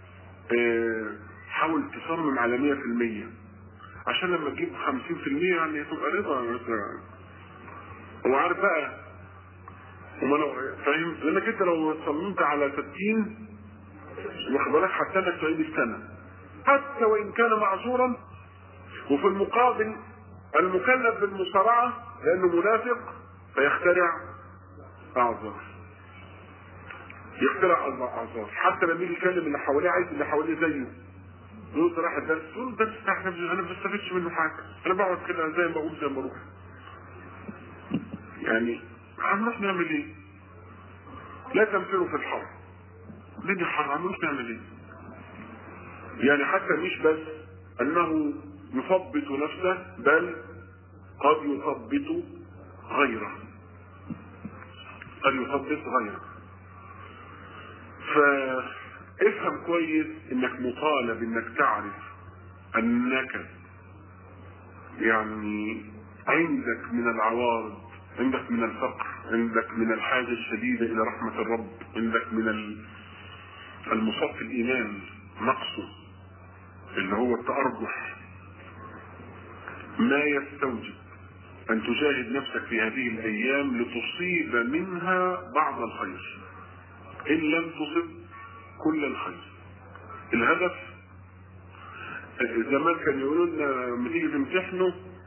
حاول تصمم على 100% عشان لما تجيب 50% يعني تبقى رضا هو عارف بقى وما لو فاهم لانك انت لو صممت على 60 واخد بالك حتى انك تعيد السنه حتى وان كان معذورا وفي المقابل المكلف بالمصارعه لانه منافق فيخترع اعذار يخترع اعذار حتى لما يجي يكلم اللي حواليه عايز اللي حواليه زيه يقول راح الدرس يقول الدرس احنا انا ما بستفدش منه حاجه انا بقعد كده زي ما بقوم زي ما بروح يعني عمال نعمل ايه؟ لا تمثلوا في الحر ليه دي حر عمال نعمل ايه؟ يعني حتى مش بس انه يثبت نفسه بل قد يثبت غيره قد يثبت غيره فافهم كويس انك مطالب انك تعرف انك يعني عندك من العوارض عندك من الفقر عندك من الحاجة الشديدة إلى رحمة الرب عندك من المصاب في الإيمان نقصه اللي هو التأرجح ما يستوجب أن تجاهد نفسك في هذه الأيام لتصيب منها بعض الخير إن لم تصب كل الخير الهدف زمان كان يقولوا لنا لما تيجي تمتحنوا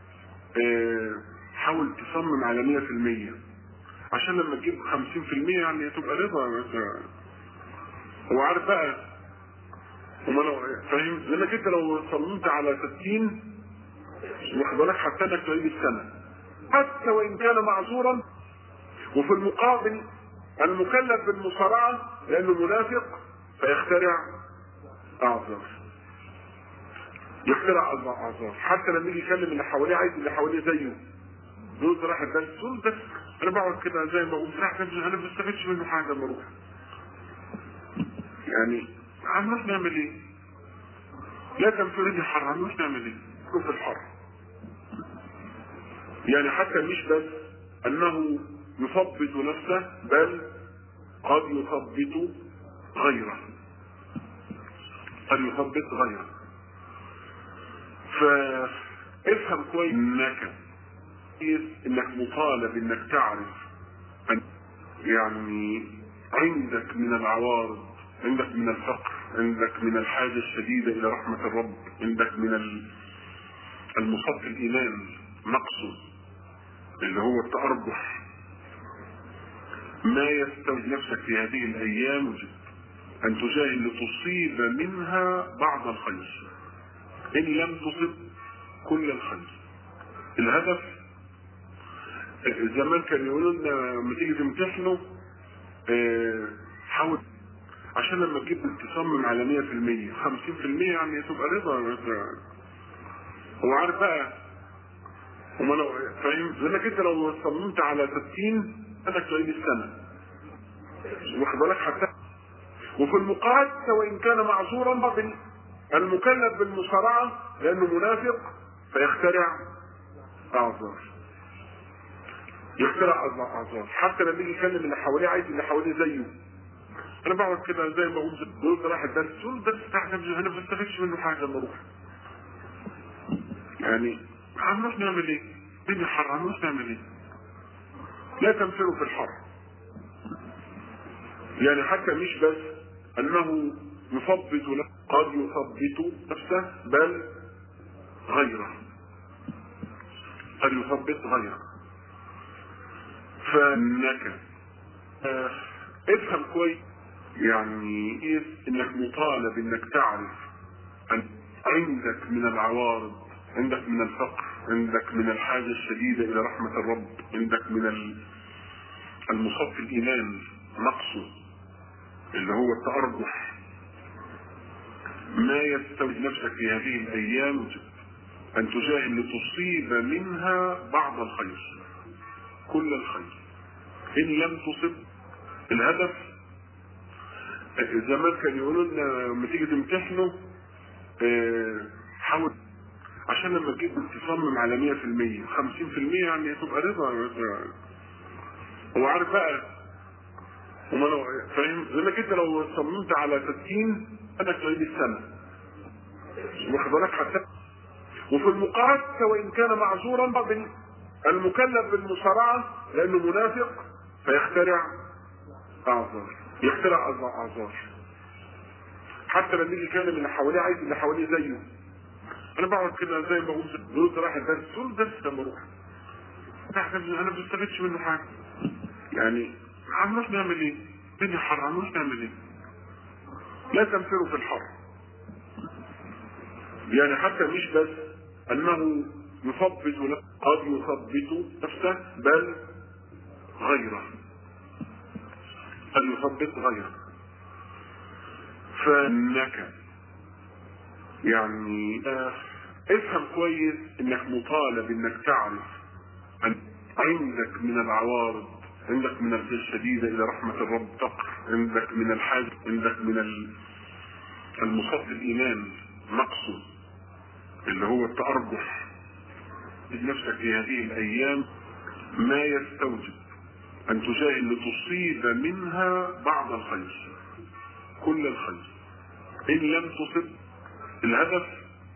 حاول تصمم على 100% عشان لما تجيب 50% يعني تبقى رضا مثلا هو عارف بقى وما لو فاهم لانك انت لو صممت على 60 واخد بالك حتى انك تعيد السنه حتى وان كان معذورا وفي المقابل المكلف بالمصارعه لانه منافق فيخترع اعذار يخترع اعذار حتى لما يجي يكلم اللي حواليه عايز اللي حواليه زيه يقول راح الدرس يقول الدرس انا بقعد كده زي ما بقوم انا ما بستفدش منه حاجه لما اروح يعني عمال نعمل ايه؟ لا تنفردي حر عمال نعمل ايه؟ شوف الحر يعني حتى مش بس انه يثبت نفسه بل قد يثبت غيره قد يثبت غيره فافهم كويس انك انك مطالب انك تعرف أن يعني عندك من العوارض عندك من الفقر عندك من الحاجة الشديدة إلى رحمة الرب عندك من المصاب في الإيمان نقصه اللي هو التأرجح ما يستوجب نفسك في هذه الأيام أن تجاهد لتصيب منها بعض الخير إن لم تصب كل الخير الهدف زمان كان يقولوا لنا لما تيجي تمتحنوا آه، حاول عشان لما تجيب تصمم على 100% 50% يعني تبقى رضا هو عارف بقى وما لو فاهم لانك انت لو صممت على 60 انك تعيد السنه واخد بالك حتى وفي المقعد وان كان معذورا بل المكلف بالمصارعه لانه منافق فيخترع اعذار يخترع اعذار حتى لما يجي يكلم اللي حواليه عايز اللي حواليه زيه انا بقعد كده زي ما اقول بقول ده رايح الدرس تقول الدرس بتاعنا انا ما بستفدش منه حاجه لما اروح يعني هنروح نعمل ايه؟ الدنيا حر هنروح نعمل ايه؟ لا تنفروا في الحر يعني حتى مش بس انه يثبت له قد يثبت نفسه بل غيره قد يثبت غيره فانك آه، افهم كويس يعني إيه انك مطالب انك تعرف ان عندك من العوارض عندك من الفقر عندك من الحاجة الشديدة إلى رحمة الرب عندك من ال- المصف الإيمان نقصه اللي هو التأرجح ما يستوي نفسك في هذه الأيام أن تجاهد لتصيب منها بعض الخير كل الخير إن لم تصب الهدف زمان كان يقولوا لنا لما تيجي تمتحنوا آه، حاول عشان لما تجيب تصمم على 100% 50% يعني تبقى رضا هو عارف بقى وما لو فاهم لانك انت لو صممت على 60 انك تعيد السنه واخد بالك حتى وفي المقعد وان كان معذورا بل المكلف بالمصارعه لانه منافق فيخترع اعذار يخترع اعذار حتى لما يجي يكلم اللي حواليه عايز اللي حواليه زيه انا بقعد كده زي ما بقول بقول ده رايح الدرس تقول الدرس لما اروح ده انا ما بستفدش منه حاجه يعني هنروح نعمل ايه؟ الدنيا حر هنروح نعمل ايه؟ لا تنفروا في الحر يعني حتى مش بس انه يثبت له قد يثبت نفسه بل غيره قد يثبت غيره فانك يعني آه، افهم كويس انك مطالب انك تعرف ان عندك من العوارض عندك من الشديدة الى رحمة الرب فقر عندك من الحاجة عندك من ال- المصف الايمان نقصه اللي هو التأرجح نفسك في هذه الايام ما يستوجب ان تجاهد لتصيب منها بعض الخير كل الخير ان لم تصب الهدف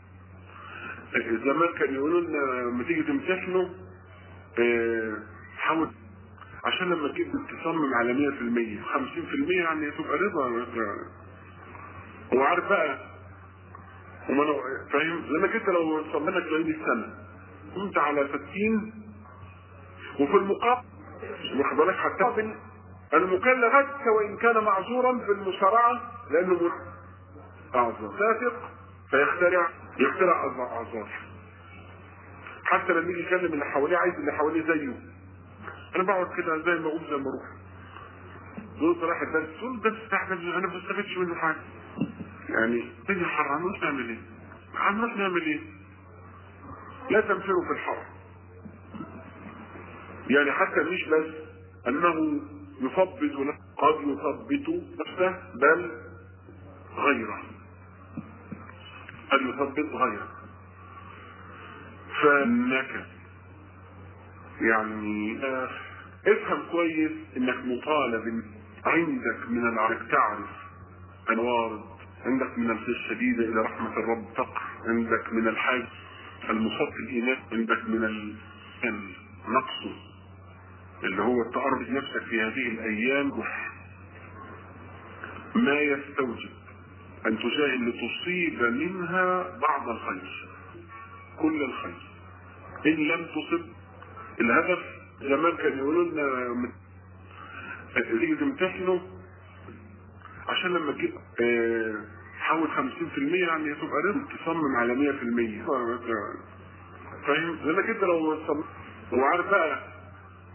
زمان كان يقولوا لنا لما تيجي تمتحنوا آه، حاول عشان لما تجيب تصمم على 100% 50% يعني تبقى رضا هو عارف بقى وما لو فاهم لانك انت لو صممك لعيد السنه كنت على 60 وفي المقابل واخد بالك حتى المكلف حتى وان كان معذورا في المصارعه لانه اعذار سافق فيخترع يخترع اعذار حتى لما يجي يكلم اللي حواليه عايز اللي حواليه زيه انا بقعد كده زي ما اقول زي ما اروح دول رايح الدرس تقول الدرس بتاعنا انا ما بستفدش منه حاجه يعني الدنيا حر هنروح نعمل ايه؟ هنروح نعمل ايه؟ لا تنفروا في الحر يعني حتى مش بس انه يثبت له قد يثبت نفسه بل غيره قد يثبت غيره فانك يعني آه، افهم كويس انك مطالب إن عندك من العرق تعرف الوارد عندك من الشديدة الى رحمة الرب فقر عندك من الحاج المصاب الايمان عندك من ال نقصه اللي هو التأرض نفسك في هذه الايام ما يستوجب ان تجاهد لتصيب منها بعض الخير كل الخير ان لم تصب الهدف زمان كان يقولوا لنا من- تيجي تمتحنوا عشان لما تجيب آه، حاول 50% يعني تبقى رزق تصمم على 100% فاهم؟ لانك انت لو صممت هو عارف بقى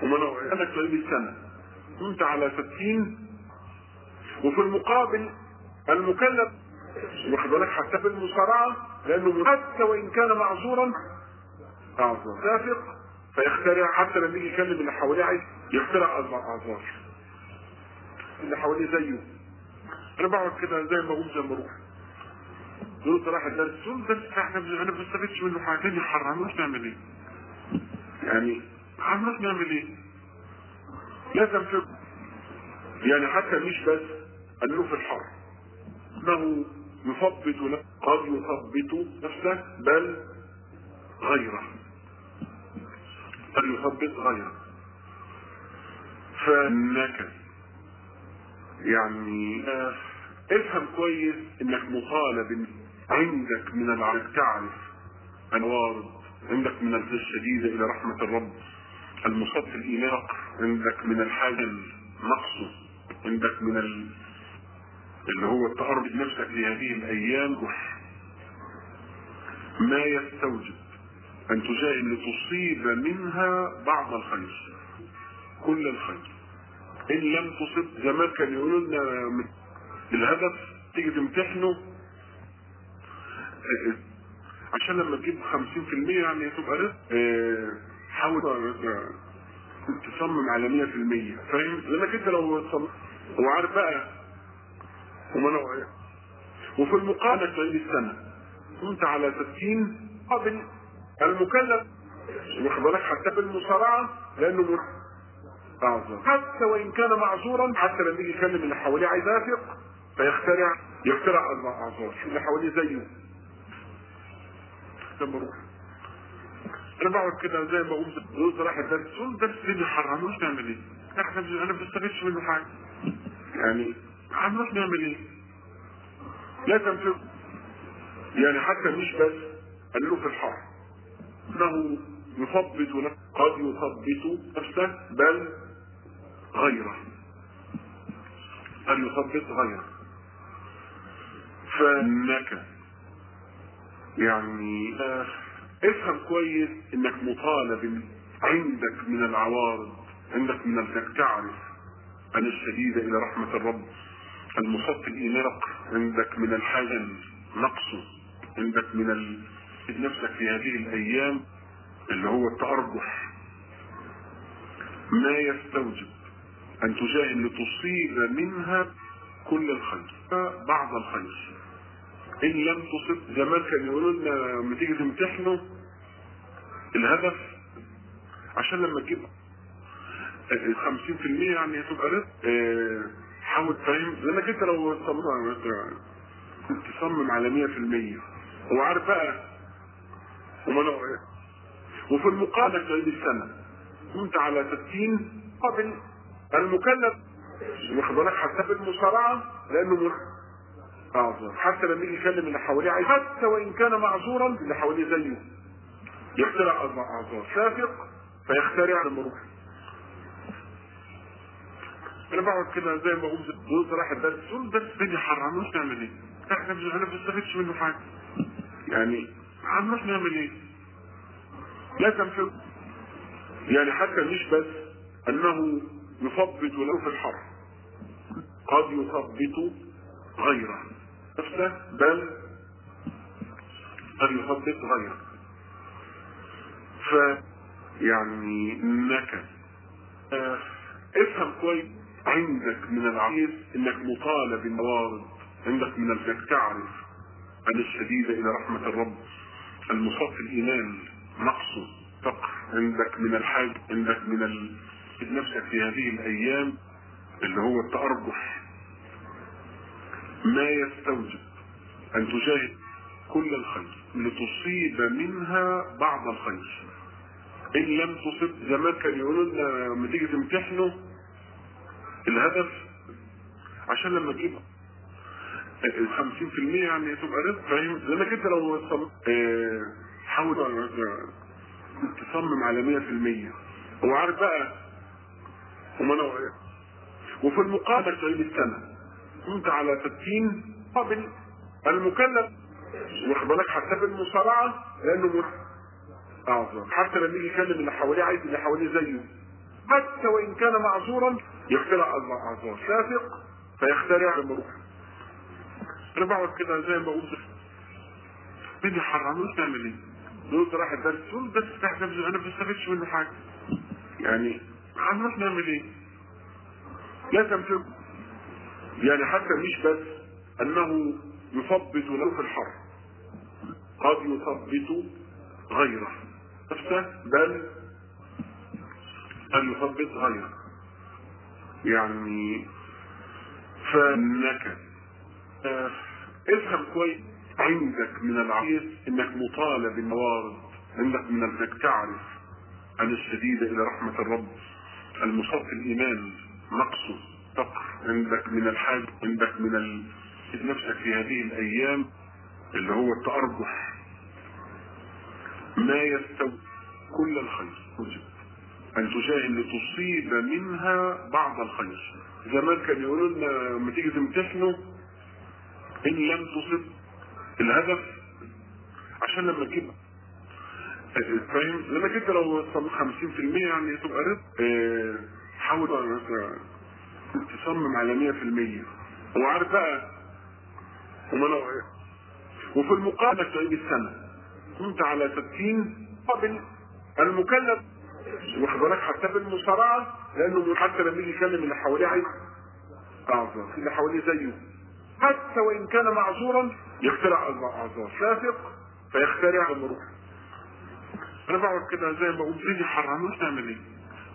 وما لو قالك تعيد السنة كنت على 60 وفي المقابل المكلف واخد بالك حتى في المصارعة لأنه حتى وإن كان معذورا أعذر سافق فيخترع حتى لما يجي يكلم اللي حواليه عايز يخترع أعذار اللي حواليه زيه أنا بقعد كده زي ما بقوم زي ما أروح يقول راح الدرس يقول الدرس احنا انا ما بستفدش منه حاجه تاني حر هنروح نعمل ايه؟ يعني هنروح نعمل ايه؟ لازم في يعني حتى مش بس انه في الحر انه يثبت له قد يثبت نفسه بل غيره قد يثبت غيره فانك يعني آه افهم كويس انك مطالب عندك من العرض تعرف الوارد عندك من الغش الشديدة الى رحمة الرب المصاب في الإناق عندك من الحاجة نقصه عندك من ال... اللي هو التقرب بنفسك لهذه الأيام ما يستوجب أن تجاهد لتصيب منها بعض الخير كل الخير إن لم تصب زمان كان يقولوا لنا من الهدف تيجي تمتحنه عشان لما تجيب 50% يعني تبقى رزق حاول تصمم على 100% فاهم؟ لانك انت لو تصمم هو عارف بقى وما انا وفي المقابل تعيد السنه كنت على 60 قبل المكلف واخد بالك حتى في المصارعه لانه اعذر حتى وان كان معذورا حتى لما يجي يكلم اللي حواليه عايز يثق فيخترع يخترع اعذار اللي حواليه زيه لما اروح انا بقعد كده زي ما بقوم يقول راح الدرس يقول الدرس ليه حر هنروح نعمل ايه؟ احنا انا ما بستفدش منه حاجه يعني هنروح نعمل ايه؟ لازم في يعني حتى مش بس انه في الحر انه يثبت له قد يثبت نفسه بل غيره أن يثبت غيره فانك يعني افهم كويس انك مطالب عندك من العوارض عندك من انك تعرف عن الشديدة الى رحمة الرب المصاب في الاناق عندك من الحاجة نقصه عندك من ال... نفسك في هذه الايام اللي هو التأرجح ما يستوجب ان تجاهد لتصيب منها كل الخير بعض الخير ان لم تصب زمان كان يقولوا لنا لما تيجي تمتحنوا الهدف عشان لما تجيب 50% يعني هتبقى رزق اه حاول فاهم لانك انت لو تصمم على 100% هو عارف بقى وما لو وفي المقابل تعيد السنه كنت على 60 قبل المكلف واخد بالك حتى في المصارعه لانه اعذر حتى لما يجي يكلم اللي حواليه عايز حتى وان كان معذورا اللي حواليه زيه يخترع اعذار سافق فيخترع لما اروح انا بقعد كده زي ما بقوم يقول راح الدرس يقول الدرس الدنيا حر هنروح نعمل ايه؟ احنا انا ما بستفدش منه حاجه يعني هنروح نعمل ايه؟ لازم في يعني حتى مش بس انه يثبت له في الحر قد يثبت غيره نفسه بل قد يثبت غيره ف يعني انك اه افهم كويس عندك من العقيد انك مطالب بالموارد عندك من انك تعرف عن الشديدة الى رحمة الرب المصاب في الايمان نقصه فقر عندك من الحاج عندك من ال... نفسك في هذه الايام اللي هو التأرجح ما يستوجب ان تجاهد كل الخير لتصيب منها بعض الخير ان لم تصب زمان كان يقولوا لنا لما تيجي تمتحنوا الهدف عشان لما تجيب 50% يعني تبقى رزق فاهم لانك انت لو تصمم اه حاول تصمم على 100% هو عارف بقى وما انا وفي المقابل تعيد السنه كنت على 60 قبل المكلف واخد بالك حتى في المصارعه لانه اعذر حتى لما يجي يكلم اللي حواليه عايز اللي حواليه زيه حتى وان كان معذورا يخترع اعذار شافق فيخترع المروح انا بقعد كده زي ما بقول بدي حرام تعمل ايه؟ دول راح الدرس دول بس تحت انا ما بستفدش منه حاجه يعني هنروح نعمل ايه؟ لازم تب يعني حتى مش بس انه يثبت له في الحرب قد يثبت غيره نفسه بل أن يثبت غيره يعني فانك آه، افهم كويس عندك من العقيد انك مطالب بالموارد عندك من انك تعرف عن الشديد الى رحمة الرب المصاب في الايمان نقصه فقر عندك من الحاج عندك من ال... نفسك في هذه الايام اللي هو التأرجح ما يستوي كل الخير وجب ان تجاهد لتصيب منها بعض الخير زمان كان يقولوا لنا لما تيجي تمتحنوا ان لم تصب الهدف عشان لما تجيب فاهم لما جيت لو صمت 50% يعني تبقى رزق اه حاول مثلا تصمم على 100% هو عارف بقى وما لو وفي المقابل تعيد السنه كنت على 60 قبل المكلف واخد بالك حتى بالمصارعه لانه حتى لما يجي يكلم اللي حواليه عايز اعذر اللي حواليه زيه حتى وان كان معذورا يخترع اعذار شافق فيخترع المروح انا بقعد كده زي ما بقول فيني حرام مش نعمل ايه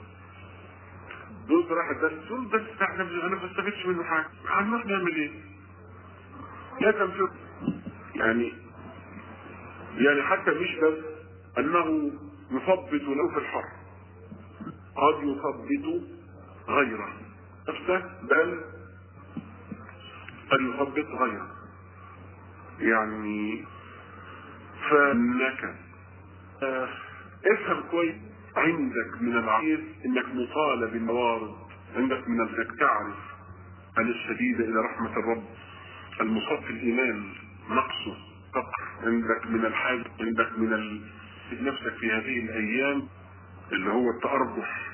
دول راح الدرس دول بس احنا انا ما بستفدش منه حاجه هنروح نعمل ايه لازم شوف يعني يعني حتى مش بس انه يثبت له في الحر قد يثبت غيره نفسه بل قد يثبت غيره يعني فانك آه افهم كويس عندك من العقيد انك مطالب بالموارد عندك من انك تعرف عن الشديد الى رحمة الرب المصاب في الايمان نقصه فقر عندك من الحاج عندك من ال... نفسك في هذه الايام اللي هو التأرجح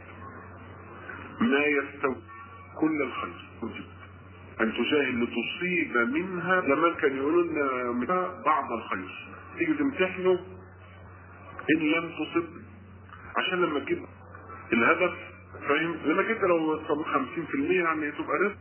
ما يستوي كل الخير وجب ان تجاهد لتصيب منها زمان كان يقولوا لنا بعض الخير تيجي تمتحنه ان لم تصب عشان لما تجيب الهدف فاهم لما كنت لو صبت 50% يعني تبقى رزق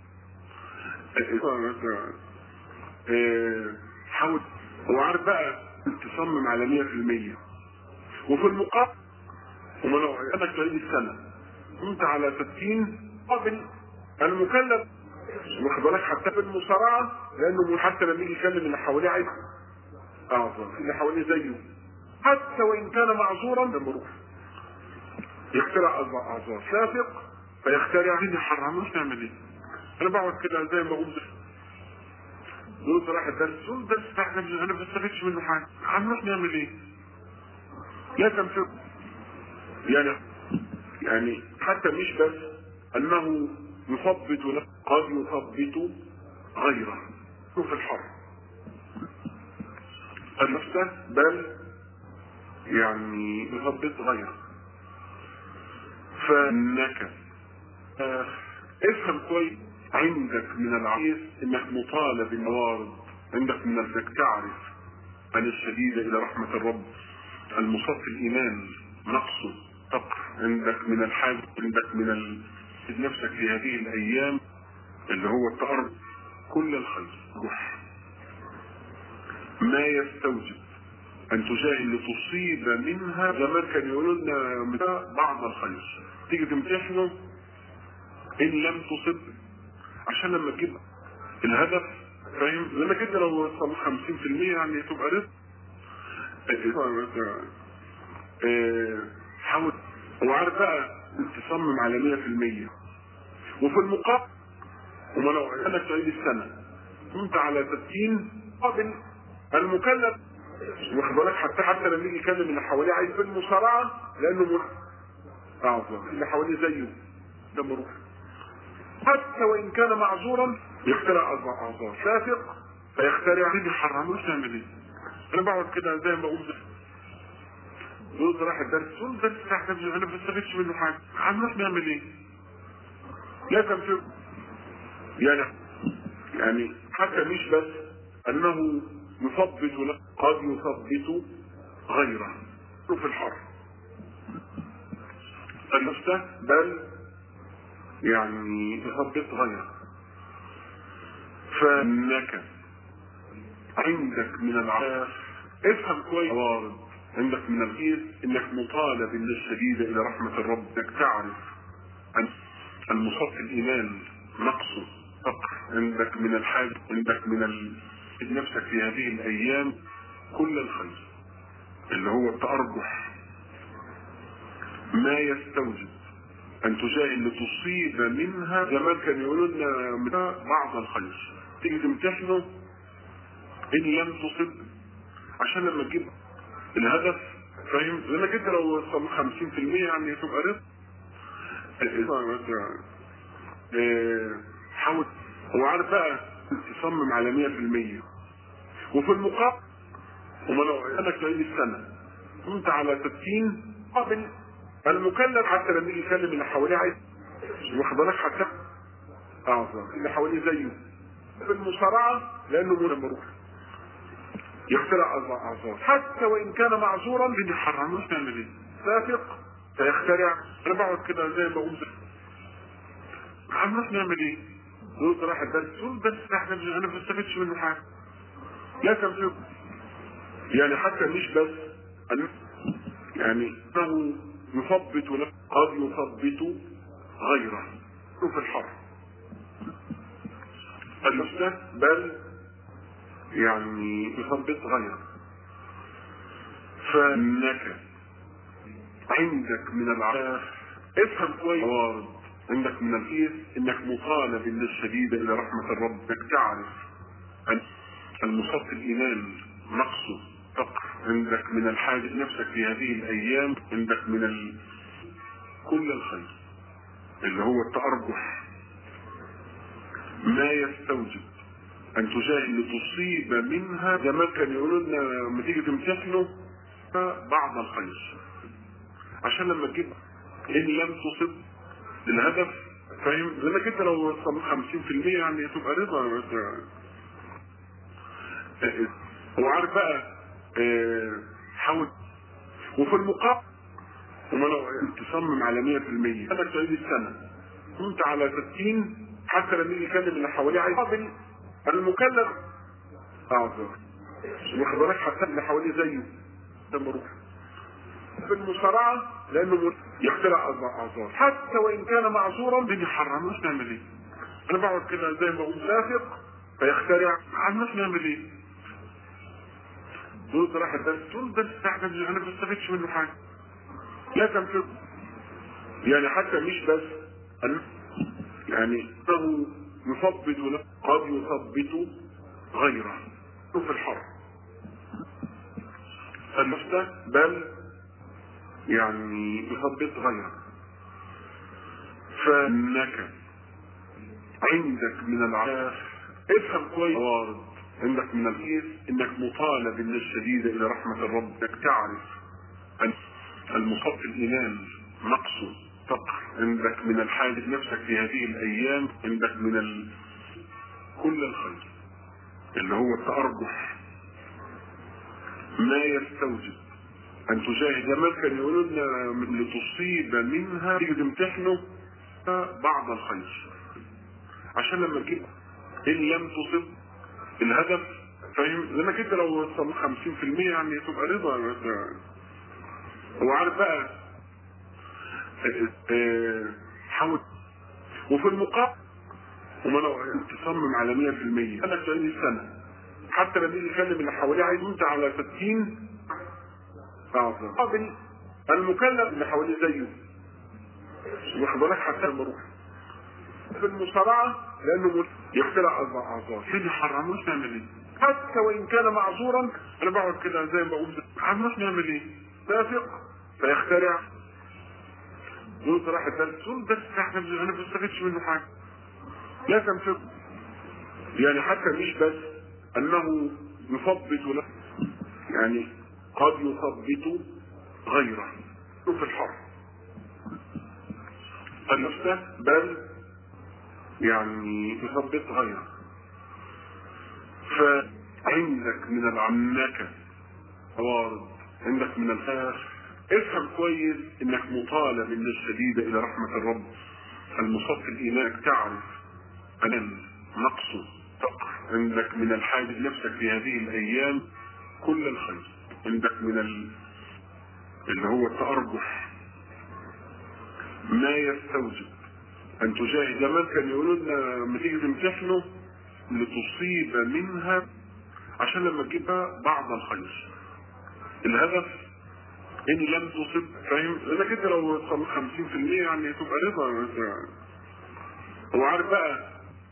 اه حاول هو عارف بقى تصمم على 100% وفي المقابل وما لو انك تعيد السنه كنت على 60 قبل المكلف واخد بالك حتى في المصارعه لانه حتى لما يجي يكلم اللي حواليه عايز اعذر اللي حواليه زيه حتى وان كان معذورا المروح يخترع اعذار شافق فيخترع عندي حرام مش نعمل ايه انا بقعد كده زي ما بقول دول راح الدرس دول بس احنا انا ما بستفدش منه حاجه هنروح نعمل ايه لازم شوف يعني يعني حتى مش بس انه يثبت له قد يثبت غيره في الحر نفسه بل يعني يثبت غيره فانك آه افهم كويس عندك من العقيد انك مطالب بالموارد عندك من انك تعرف عن الشديد الى رحمة الرب المصاب في الايمان نقصه فقر عندك من الحاج عندك من ال... نفسك في هذه الايام اللي هو التأرض كل الخير روح ما يستوجب ان تجاهد لتصيب منها زمان كان يقولوا لنا بعض الخير تيجي تمتحنه ان لم تصب عشان لما تجيب الهدف فاهم لما كده لو صبت 50% يعني تبقى رزق اه حاول هو عارف بقى تصمم على 100% وفي المقابل وما لو انك تعيد السنه كنت على 60 قبل المكلف واخد بالك حتى حتى لما يجي يكلم اللي حواليه عايز بالمصارعه لانه اعظم اللي حواليه زيه ده مروح حتى وان كان معذورا يخترع اعذار شافق فيخترع عندي حرام مش نعمل ايه انا بقعد كده زي ما بقول دول رايح الدرس دول الدرس بتاع انا ما بستفدش منه حاجه هنروح نعمل ايه؟ لا كان في يعني يعني حتى مش بس انه يثبت له قد يثبت غيره في الحر النفس بل يعني يثبت غيره فانك عندك من العاف افهم كويس وارد عندك من الخير انك مطالب ان الشديد الى رحمة الرب انك تعرف ان المصاب الايمان نقصه فقر عندك من الحاجة عندك من ال... نفسك في هذه الايام كل الخير اللي هو التأرجح ما يستوجب ان تجاهد لتصيب منها زمان كانوا يقولوا لنا منها بعض الخير تيجي تمتحنه ان لم تصب عشان لما تجيب الهدف فاهم لانك انت لو وصلت 50% يعني تبقى رزق اه، حاول هو عارف بقى تصمم على 100% وفي المقابل وما لو انك تعيد السنه كنت على 60 قابل المكلف حتى لما يجي يكلم اللي حواليه عايز واخد بالك حتى اعظم اللي حواليه زيه في المصارعه لانه منمروح يخترع اعذار حتى وان كان معذورا بنحرم مش نعمل ايه؟ سافق فيخترع انا بقعد كده زي ما بقول هنروح نعمل ايه؟ دول راح الدرس دول بس احنا انا ما بستفدش منه حاجه لا كان في يعني حتى مش بس أن- يعني انه يثبت له قد يثبت غيره في الحر النفس بل يعني يثبت غيره فانك عندك من العاف افهم كويس وارد عندك من الخير انك مطالب ان الشديد الى رحمه الرب انك تعرف ان المصاب الايمان نقصه فقر عندك من الحاجة نفسك في هذه الايام عندك من ال... كل الخير اللي هو التأرجح ما يستوجب ان تجاهد لتصيب منها زمان كانوا يقولوا لنا لما تيجي تمتحنه بعض الخير عشان لما تجيب ان لم تصب الهدف فاهم لانك انت لو وصلت 50% يعني تبقى رضا بس- هو عارف بقى اه، حاول وفي المقابل وما لو تصمم على 100% انك تعيد السنه كنت على 60 حتى لما يجي يكلم اللي حواليه عايز قابل المكلف اعذر واخد بالك حتى اللي حواليه زيه ده مروح في المصارعه لانه يخترع اعذار حتى وان كان معذورا بنحرم مش نعمل ايه انا بقعد كده زي ما بقول سافق فيخترع مش نعمل ايه دول راح الدرس دول الدرس بتاعنا انا ما بستفدش منه حاجه لا كان في يعني حتى مش بس أن- يعني انه يثبت له قد يثبت غيره في الحر النفس بل يعني يثبت غيره فانك عندك من العاف افهم كويس وارد عندك من الخير انك مطالب ان الشديد الى رحمه الرب انك تعرف ان المصاب في الايمان نقصه فقر عندك من الحاجة نفسك في هذه الايام عندك من ال... كل الخير اللي هو التأرجح ما يستوجب ان تجاهد زمان كانوا يقولوا لنا من- لتصيب منها تيجي تمتحنه بعض الخير عشان لما تجيب ان لم تصب الهدف فاهم لانك انت لو وصلت 50% يعني تبقى رضا بس- هو عارف بقى اه، اه، حاول وفي المقابل وما لو تصمم على 100% انك تعيد السنه حتى لما يجي يكلم اللي حواليه عايز انت على 60 اعظم قابل المكلف اللي حواليه زيه واخد بالك حتى لما اروح في المصارعه لانه يخترع اعذار فين يحرم مش نعمل ايه حتى وان كان معذورا انا بقعد كده زي ما بقول هنروح نعمل ايه سافق فيخترع دول راح الدرس دول بس احنا انا ما بستفدش منه حاجه لا تنفق يعني حتى مش بس انه يثبت له يعني قد يثبت غيره في الحرب النفس بل يعني يثبت غيره فعندك من العناكة عوارض عندك من الخاف افهم كويس انك مطالب ان الشديدة الى رحمة الرب المصف الايمان تعرف ان نقصه فقر عندك من الحاجة نفسك في هذه الايام كل الخير عندك من ال... اللي هو التأرجح ما يستوجب ان تجاهد زمان كان يقولوا لنا لما تيجي تمتحنه لتصيب منها عشان لما تجيبها بعض الخير الهدف ان لم تصب فاهم لانك انت لو 50% يعني تبقى رضا هو عارف بقى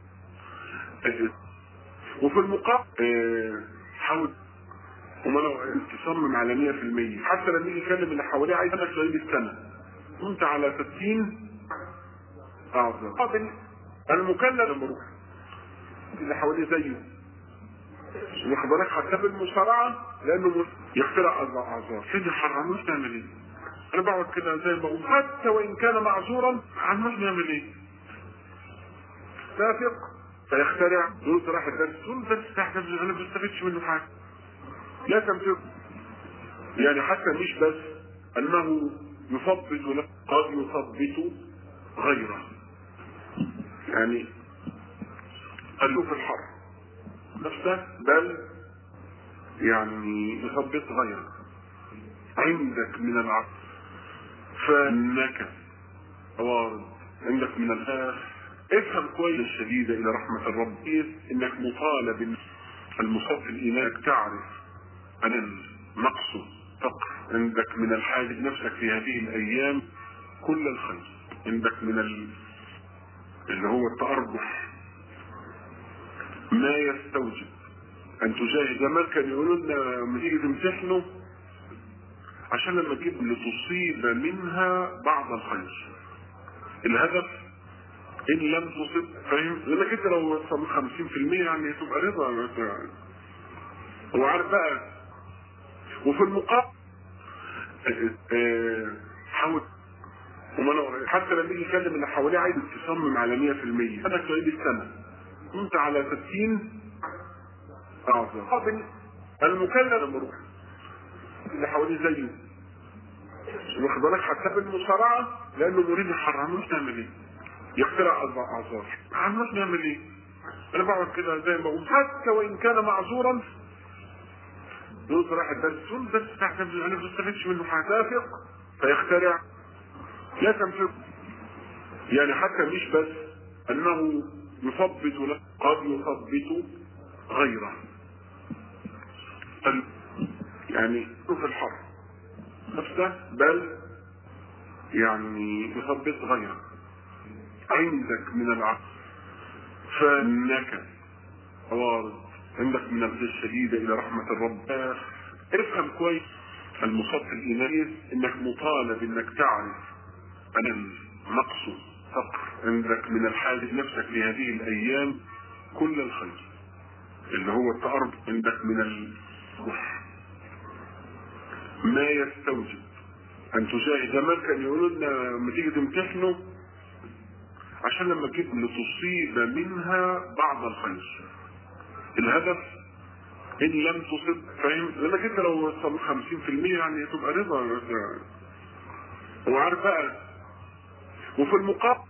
وفي المقابل حاول وما لو تصمم على 100% حتى لما يجي يكلم اللي حواليه عايز انك تعيد السنه كنت على 60 اعظم قابل المكلف لما اروح اللي حواليه زيه واخد بالك حتى في المصارعه لانه يخترع اعذار سيدي حرام نعمل ايه؟ انا بقعد كده زي ما بقول حتى وان كان معذورا عمال نعمل ايه؟ تافق فيخترع دول راح الدرس دول درس تحت انا ما بستفدش منه حاجه لا تمسك يعني حتى مش بس انه يثبت له قد يثبت غيره يعني قال له في الحرب نفسه بل يعني يثبت غيرك عندك من العقل فانك عوارض عندك من الخاف افهم كويس الشديدة الى رحمة الرب انك مطالب المصاب في الايمان تعرف ان نقصه فقر عندك من الحاجة نفسك في هذه الايام كل الخير عندك من ال... اللي هو التأرجح ما يستوجب ان تجاهد زمان كان يقولوا لنا لما تيجي تمتحنه عشان لما تجيب لتصيب منها بعض الخير الهدف ان لم تصب فاهم لانك انت لو 50% يعني تبقى رضا هو عارف بقى وفي المقابل حاول وما لو حتى لما يجي يكلم اللي حواليه عايز تصمم على 100% انا تعيد السنه كنت على 60 اعظم قابل المكلف لما اروح اللي حواليه زيه واخد بالك حتى في المصارعه لانه مريد الحرام نعمل ايه؟ يخترع اربع اعذار عمال نعمل ايه؟ انا بقعد كده زي ما بقول حتى وان كان معذورا دول راح الدرس دول الدرس تحت انا ما بستفدش منه حاجه تافق فيخترع لا تمسك يعني حتى مش بس انه يثبت له قد يثبت غيره يعني في الحرب نفسه بل يعني يثبت غيره عندك من العقل فانك عوارض عندك من الشديدة الى رحمة الرب افهم كويس المصاب في الايمان انك مطالب انك تعرف ان نقصه فقر عندك من الحاجة نفسك في هذه الايام كل الخير اللي هو التأرب عندك من الكفر ما يستوجب ان تجاهد زمان كان يقولوا لنا لما تيجي تمتحنه عشان لما تجيب لتصيب منها بعض الخير الهدف ان لم تصب فاهم لانك انت لو 50% يعني تبقى رضا هو عارف بقى وفي المقابل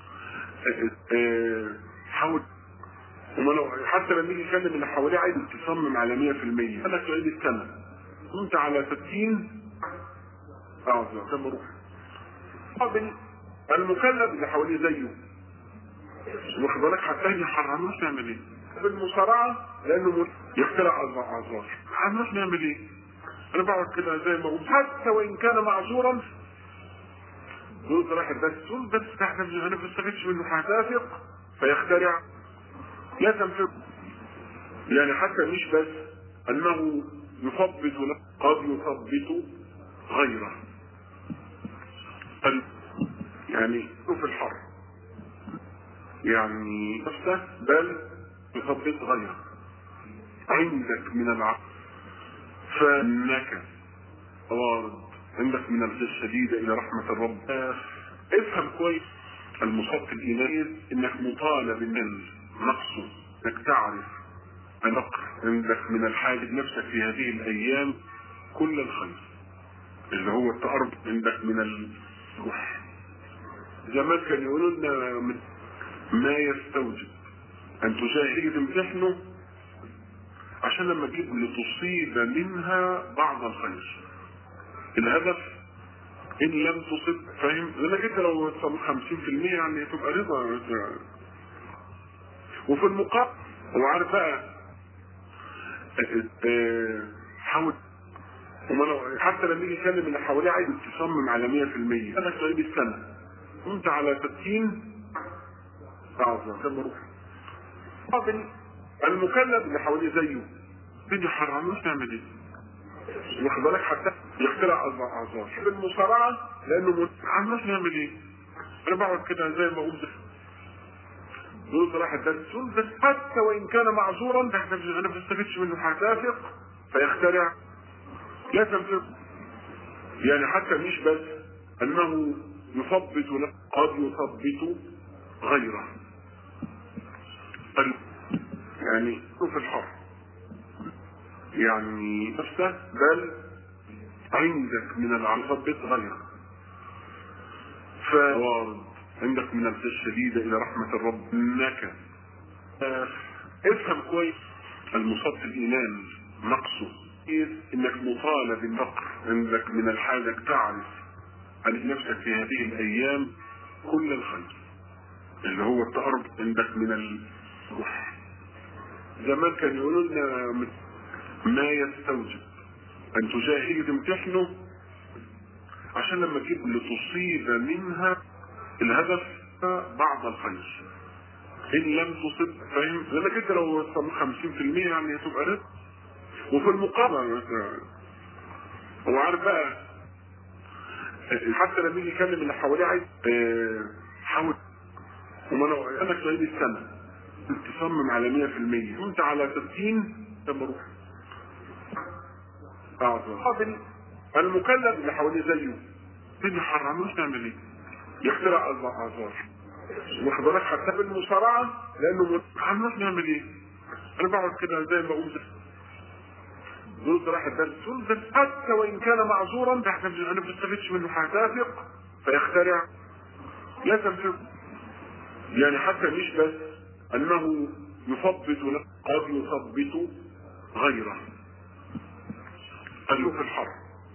حاول وما لو حتى لما يجي يكلم اللي حواليه عايز تصمم على 100% انا تعيد السنه كنت على 60 اعظم كم اروح قابل المكلف اللي حواليه زيه واخد بالك حتى يجي حرام نعمل ايه؟ بالمصارعه لانه يخترع اربع اعذار عمال نعمل ايه؟ انا بقعد كده زي ما بقول حتى وان كان معذورا دول راح الدرس دول درس تحت انا ما بستفدش منه حاجه تافق فيخترع لا تنفق يعني حتى مش بس انه يثبت له قد يثبت غيره يعني في الحرب يعني نفسه بل يثبت غيره عندك من العقل فانك عوارض عندك من الغير الشديدة إلى رحمة الرب افهم كويس المصاب الإيماني إنك مطالب من نقصه إنك تعرف النقر عندك من الحاجة نفسك في هذه الأيام كل الخير اللي هو التقرب عندك من الروح زمان كانوا يقولوا لنا من- ما يستوجب أن تجاهد تمتحنه عشان لما تجيب لتصيب منها بعض الخير الهدف ان لم تصب فاهم لانك انت لو تصب 50% يعني تبقى رضا وفي المقابل هو عارف بقى آه، آه، حاول وما لو- حتى لما يجي يكلم اللي حواليه عايز تصمم على 100% انا سعيد السنه وانت على 60 اعظم كم روح قابل المكلف اللي حواليه زيه بيجي حرام مش نعمل ايه واخد بالك حتى يخترع اربع اعذار بالمصارعه لانه من... عماش نعمل ايه؟ انا بقعد كده زي ما اقول ده دول صلاح الدرس دول بس حتى وان كان معذورا ده احنا انا ما بستفدش منه حاجه تافق فيخترع لا تنفق يعني حتى مش بس انه يثبت له قد يثبت غيره ال- يعني شوف الحر يعني نفسه بل عندك من العصب غيره فوارد عندك من الخشية الشديدة إلى رحمة الرب إنك آه، افهم كويس المصاب في الإيمان نقصه إذ إنك مطالب بالنقر عندك من الحاجة تعرف عن نفسك في هذه الأيام كل الخير اللي هو التقرب عندك من الروح زمان كان يقولوا لنا ما يستوجب ان تجاهد تمتحنه عشان لما تجيب لتصيب منها الهدف بعض الخير ان لم تصب فاهم لانك انت لو صبت 50% يعني هتبقى رزق وفي المقابل هو عارف بقى حتى لما يجي يكلم اللي حواليه عايز آه، حاول وما لو انا سعيد السنه تصمم على 100% وانت على 60 طب روح اعظم قابل المكلف اللي حواليه زيه بيجي حرام مش نعمل ايه؟ يخترع اربع اعذار واخد بالك حتى بالمصارعه لانه من- عماش نعمل ايه؟ انا بقعد كده زي ما بقول دول راح الدرس دول بس حتى وان كان معذورا ده احنا انا ما بستفدش منه حاجه تافق فيخترع لا تنفق يعني حتى مش بس انه يثبت له قد يثبت غيره قالوا في الحرب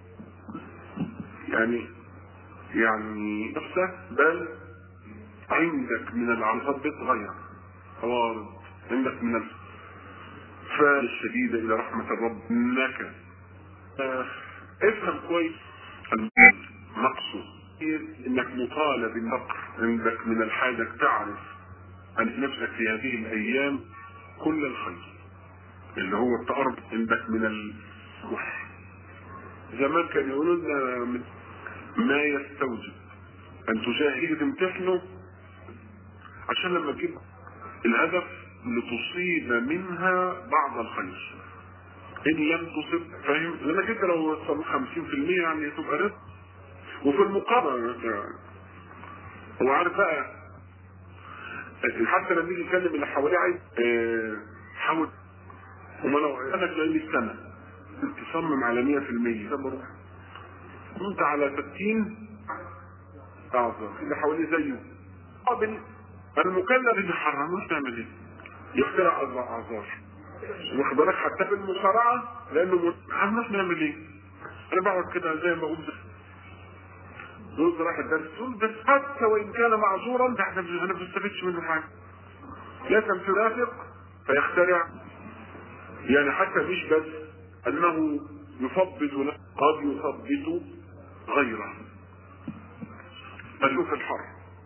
يعني يعني نفسه بل عندك من العنصبة غيره وارد عندك من الفعل الشديدة إلى رحمة الرب إنك آه، افهم كويس نقصه إنك مطالب بالنقر عندك من الحاجة تعرف عن نفسك في هذه الأيام كل الخير اللي هو التقرب عندك من الروح زمان كانوا يقولوا لنا من- ما يستوجب ان تجاهد تمتحنه عشان لما تجيب الهدف لتصيب منها بعض الخير ان لم تصب فاهم لانك انت لو صبت 50% يعني تبقى رزق وفي المقابل هو عارف بقى حتى لما يجي يكلم اللي حواليه عايز آه، حاول وما لو انا جاي السنه تصمم على 100% طب روح وانت على 60 اعظم اللي حواليه زيه قابل المكلف اللي حرام مش نعمل ايه؟ يخترع اربع اعذار واخد بالك حتى في المصارعه لانه من- عماش نعمل ايه؟ انا بقعد كده زي ما اقول ده دول راح الدرس دول بس حتى وان كان معذورا ده احنا انا ما بستفدش منه حاجه لا تنفق فيخترع يعني حتى مش بس انه يثبت له قد يثبت غيره قالوا في الحرب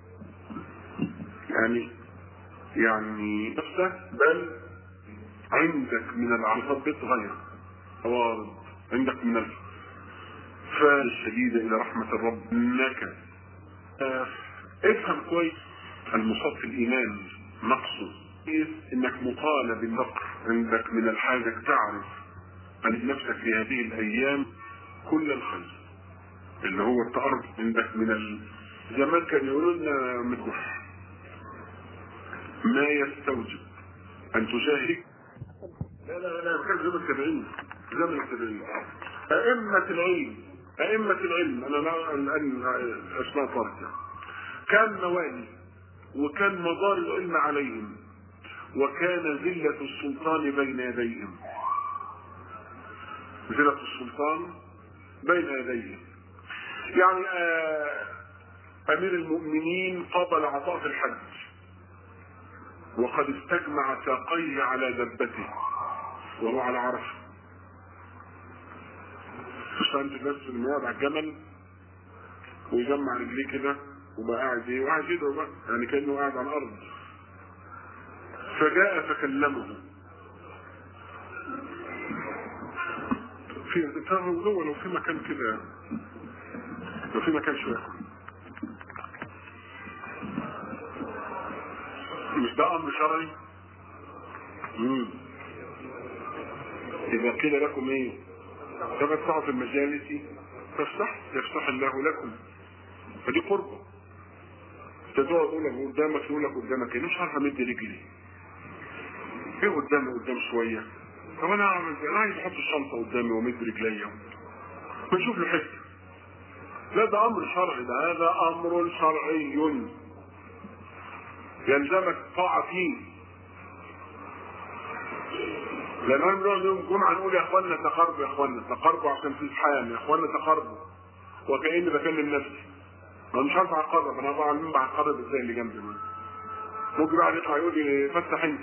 يعني يعني نفسه بل عندك من العنصبة غيره وارد عندك من الفعل الشديدة إلى رحمة الرب إنك آه، افهم كويس المصاب في الإيمان نقصه إذ إنك مطالب بالنقر عندك من الحاجة تعرف عن نفسك في هذه الأيام كل الخير اللي هو التقرب من ده من ال... زمان كانوا يقولوا لنا مدح ما يستوجب ان تشاهد لا لا لا كان زمن التابعين زمن التابعين أئمة العلم أئمة العلم أنا لا الآن أسماء طارقة كان موالي وكان مدار العلم عليهم وكان ذلة السلطان بين يديهم ذلة السلطان بين يديهم يعني آه أمير المؤمنين قابل عطاء في الحج وقد استجمع ساقيه على دبته وهو على عرفه مش عند الناس اللي يقعد على الجمل ويجمع رجليه كده وبقى قاعد ايه وقاعد يدعو بقى يعني كانه قاعد على الارض فجاء فكلمه في تعالوا جوه لو في مكان كده لو في مكان شويه مش ده امر شرعي؟ امم اذا قيل لكم ايه؟ تمتعوا في المجالس فافتح يفتح الله لكم فدي قربة تقعد تقول لك قدامك يقول لك قدامك ايه مش عارف امد رجلي ايه قدامي قدام شويه طب انا اعمل انا عايز احط الشنطه قدامي وامد رجليا ونشوف له حته لا ده امر شرعي ده هذا امر شرعي يلزمك طاعه فيه لان انا بنقعد يوم الجمعه نقول يا اخوانا تقربوا يا اخوانا تقربوا عشان في امتحان يا اخوانا تقربوا وكاني بكلم نفسي انا مش عارف اقرب انا طبعا مين بقرب ازاي اللي جنبي ممكن بعد يطلع يقول لي فتح انت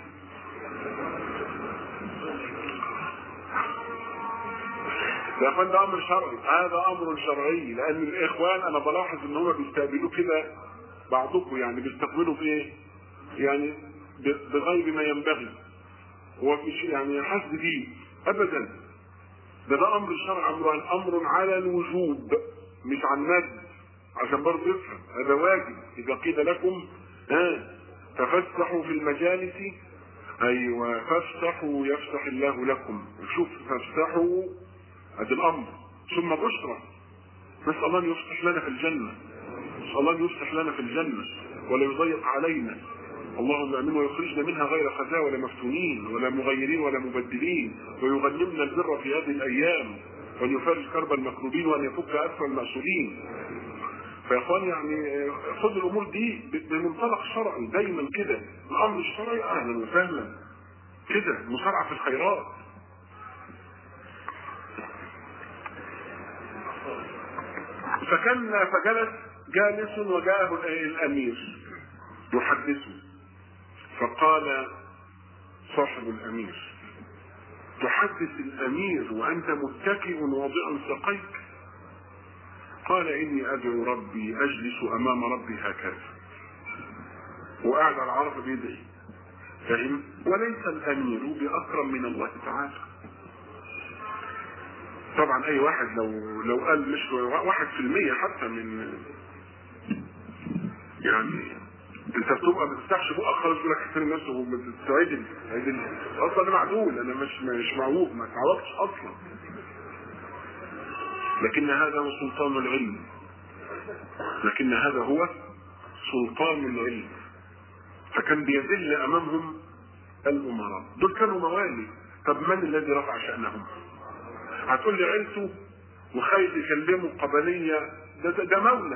يا اخوان ده امر شرعي هذا امر شرعي لان الاخوان انا بلاحظ ان هم بيستقبلوه كده بعضكم يعني بيستقبلوا بايه؟ يعني بغير ما ينبغي هو مش يعني حسب دي ابدا ده ده امر الشرع امر امر على الوجوب مش على الند عشان برضه يفهم هذا واجب اذا قيل لكم ها تفسحوا في المجالس ايوه فافسحوا يفسح الله لكم شوف فافسحوا ادي الامر ثم بشرى نسال الله ان يفتح لنا في الجنه نسال الله ان يفتح لنا في الجنه ولا يضيق علينا اللهم امين ويخرجنا منها غير خزاء ولا مفتونين ولا مغيرين ولا مبدلين ويغنمنا البر في هذه الايام وان يفرج كرب المكروبين وان يفك اسر المأسورين فيا اخوان يعني خذ الامور دي بمنطلق شرعي دايما كده الامر الشرعي اهلا وسهلا كده مسارعه في الخيرات فكان فجلس جالس وجاءه الامير يحدثه فقال صاحب الامير تحدث الامير وانت متكئ واضع ساقيك قال اني ادعو ربي اجلس امام ربي هكذا وقاعد على العرفه بيدعي فاهم وليس الامير باكرم من الله تعالى طبعا اي واحد لو لو قال مش واحد في المية حتى من يعني انت بتبقى ما تفتحش بقك خالص يقول لك احترم نفسه وتعدل عدل اصلا انا معدول انا مش مش معوج ما اتعوجتش اصلا لكن هذا هو سلطان العلم لكن هذا هو سلطان العلم فكان بيذل امامهم الامراء دول كانوا موالي طب من الذي رفع شانهم هتقول لي عيلته وخايف يكلمه قبليه ده, ده, ده مولى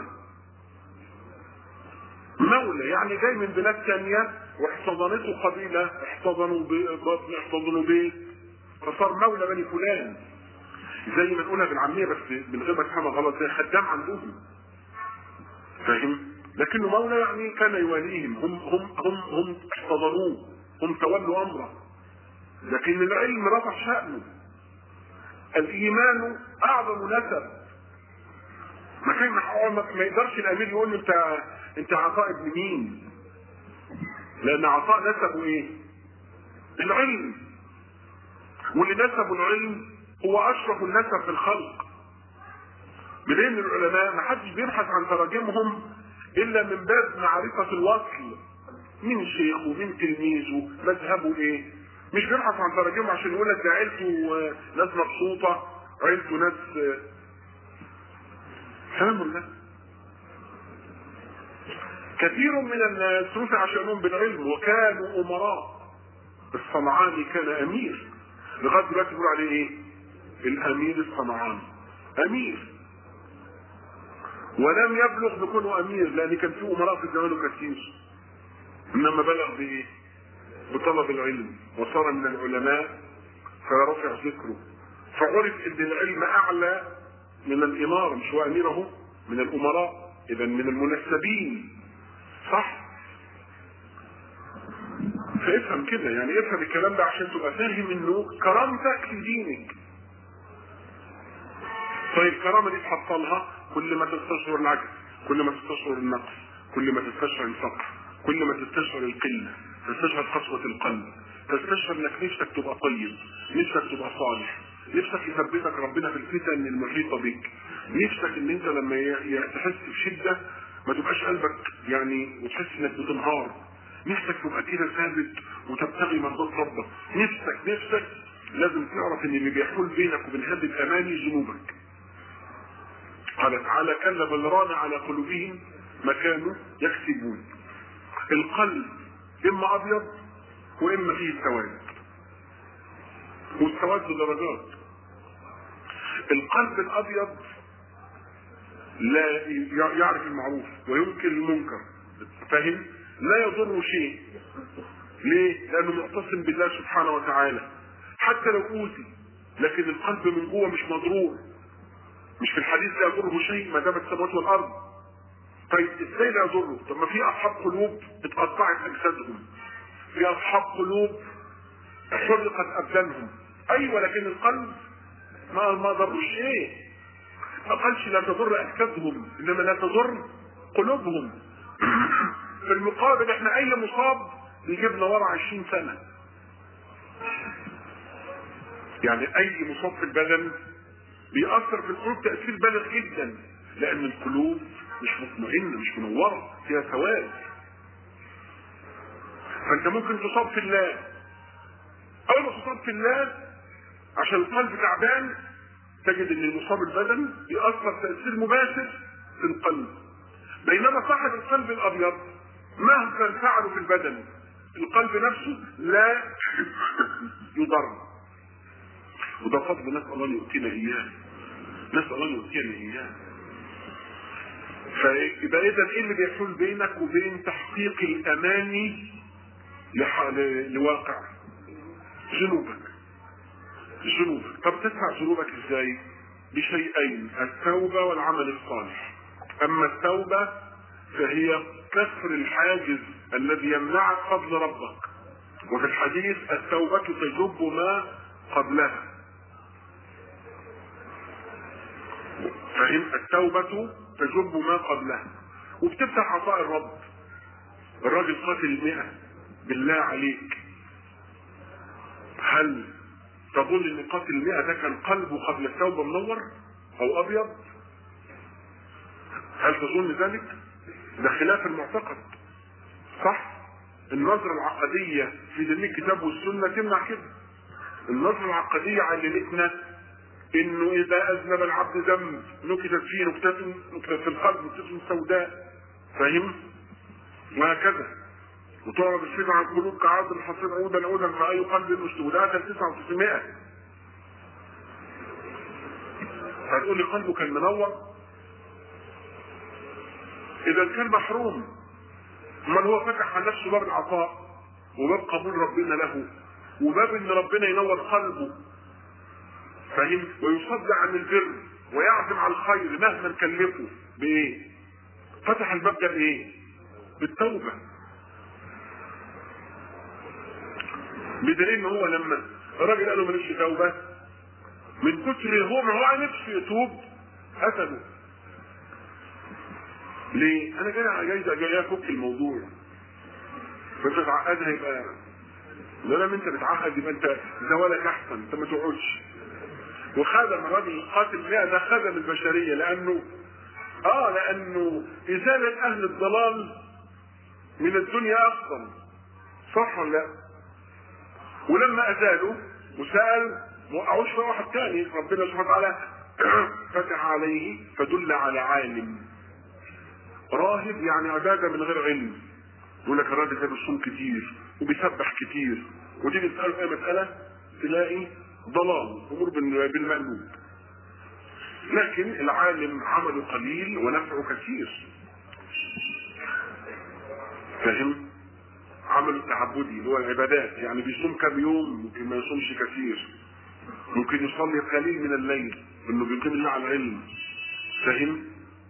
مولى يعني جاي من بلاد تانية واحتضنته قبيلة احتضنوا بطن احتضنوا بيت فصار مولى بني فلان زي ما نقولها بالعامية بس من غير ما تفهمها غلط زي خدام عندهم فاهم؟ لكنه مولى يعني كان يواليهم هم هم هم هم احتضنوه هم تولوا امره لكن العلم رفع شأنه الايمان اعظم نسب ما كان ما يقدرش الامير يقول له انت انت عطاء ابن مين لان عطاء نسبه ايه العلم واللي نسبه العلم هو اشرف النسب في الخلق بدين العلماء ما حدش بيبحث عن تراجمهم الا من باب معرفة الوصل مين شيخه مين تلميذه مذهبه ايه مش بيبحث عن تراجمه عشان يقول لك ده عيلته ناس مبسوطة عيلته ناس فاهموا ده كثير من الناس رفع شأنهم بالعلم وكانوا أمراء الصنعاني كان أمير لغاية دلوقتي بيقول عليه إيه؟ الأمير الصنعاني أمير ولم يبلغ بكونه أمير لأن كان في أمراء في زمانه كثير إنما بلغ بإيه؟ بطلب العلم وصار من العلماء فرفع ذكره فعرف ان العلم اعلى من الاماره مش هو امير اهو من الامراء اذا من المنسبين صح فافهم كده يعني افهم الكلام ده عشان تبقى فاهم انه كرامتك في دينك طيب الكرامه دي تحصلها كل ما تستشعر العجز كل ما تستشعر النقص كل ما تستشعر الفقر كل ما تستشعر القله تستشعر قسوه القلب تستشعر انك نفسك تبقى طيب نفسك تبقى صالح نفسك يثبتك ربنا في الفتن المحيطه بك نفسك ان انت لما ي- تحس بشده ما تبقاش قلبك يعني وتحس انك بتنهار نفسك تبقى كده ثابت وتبتغي مرضات ربك نفسك نفسك لازم تعرف ان اللي بيحول بينك وبين هذه الاماني ذنوبك قال تعالى كلا بل ران على قلوبهم ما كانوا يكسبون القلب اما ابيض واما فيه سواد والسواد درجات القلب الابيض لا يعرف المعروف وينكر المنكر فاهم لا يضر شيء ليه لانه معتصم بالله سبحانه وتعالى حتى لو اوذي لكن القلب من جوه مش مضرور مش في الحديث لا يضره شيء ما دامت السماوات والارض طيب ازاي لا يضره طب ما في اصحاب قلوب اتقطعت اجسادهم في اصحاب قلوب حرقت ابدانهم ايوه لكن القلب ما ما ضروش ايه ما قالش لا تضر اجسادهم انما لا تضر قلوبهم في المقابل احنا اي مصاب بيجيبنا ورا 20 سنه يعني اي مصاب في البدن بيأثر في القلوب تأثير بالغ جدا لأن القلوب مش مطمئنة مش منورة فيها سواد فأنت ممكن تصاب في الله أول ما تصاب في الله عشان القلب تعبان تجد ان المصاب البدن يأثر تأثير مباشر في القلب بينما صاحب القلب الأبيض مهما فعلوا في البدن القلب نفسه لا يضر وده فضل نسأل الله أن يؤتينا إياه نسأل الله أن يؤتينا إياه فيبقى إذا إيه اللي بيحول بينك وبين تحقيق الأماني لح... ل... لواقع ذنوبك ذنوبك طب تدفع ذنوبك ازاي؟ بشيئين التوبة والعمل الصالح أما التوبة فهي كسر الحاجز الذي يمنعك فضل ربك وفي الحديث التوبة تجب ما قبلها فهم التوبة تجب ما قبلها وبتفتح عطاء الرب الراجل قاتل المئة بالله عليك هل تظن ان قاتل المئة ده كان قلبه قبل التوبة منور او ابيض هل تظن ذلك ده خلاف المعتقد صح النظرة العقدية في دليل الكتاب والسنة تمنع كده النظرة العقدية علمتنا انه اذا اذنب العبد ذنب نكتت فيه نكتة نكتة في القلب نكتة سوداء فاهم؟ وهكذا وتعرض الفتن عن القلوب كعرض الحصير عودا عودا مع اي قلب مشتود ده 9900 هتقول لي قلبه كان منور اذا كان محروم امال هو فتح على نفسه باب العطاء وباب قبول ربنا له وباب ان ربنا ينور قلبه فاهم ويصد عن البر ويعزم على الخير مهما كلفه بايه فتح الباب ده بايه بالتوبه بدليل ان هو لما الراجل قال له ماليش توبه من كتر هو ما هو نفسه يتوب قتله ليه؟ انا جاي جاي جاي افك الموضوع فانت تعقدها يبقى ما دام انت بتعقد يبقى انت زوالك احسن انت ما تقعدش وخدم الراجل القاتل 100 ده خدم البشريه لانه اه لانه ازاله اهل الضلال من الدنيا افضل صح ولا لا؟ ولما ازالوا وسال ما وقعوش في واحد تاني ربنا سبحانه وتعالى فتح عليه فدل على عالم راهب يعني عبادة من غير علم يقول لك الراجل ده بيصوم كتير وبيسبح كتير وتيجي تسأله أي مسألة تلاقي ضلال أمور بال- بالمقلوب لكن العالم عمله قليل ونفعه كثير فاهم؟ عمله التعبدي اللي هو العبادات يعني بيصوم كم يوم ممكن ما يصومش كثير ممكن يصلي قليل من الليل انه بيقيم الله على العلم فاهم؟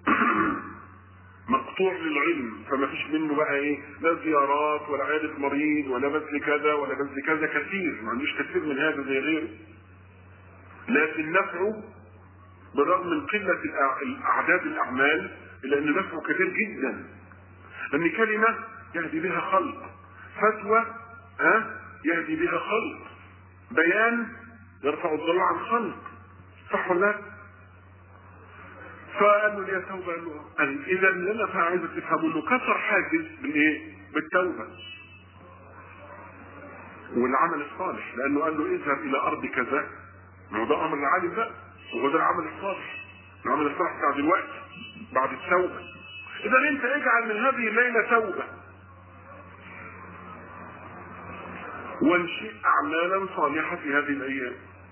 مقطوع للعلم فما فيش منه بقى ايه لا زيارات ولا عيادة مريض ولا بذل كذا ولا بذل كذا كثير ما عندوش كثير من هذا زي غيره لكن نفعه بالرغم من قلة الأع- الأعداد الأعمال إلا أن نفعه كثير جدا لأن كلمة يهدي بها خلق فتوى ها يهدي بها خلق بيان يرفع الضلال عن خلق صح ولا لا؟ فقال له يا توبه قال له قال اذا اللي انا عايزك تفهموا انه كسر حاجز بالايه؟ بالتوبه والعمل الصالح لانه قال له اذهب الى ارض كذا ما هو ده امر العالم بقى وهو ده العمل الصالح العمل الصالح بتاع دلوقتي بعد التوبه اذا انت اجعل من هذه الليله توبه وانشئ اعمالا صالحه في هذه الايام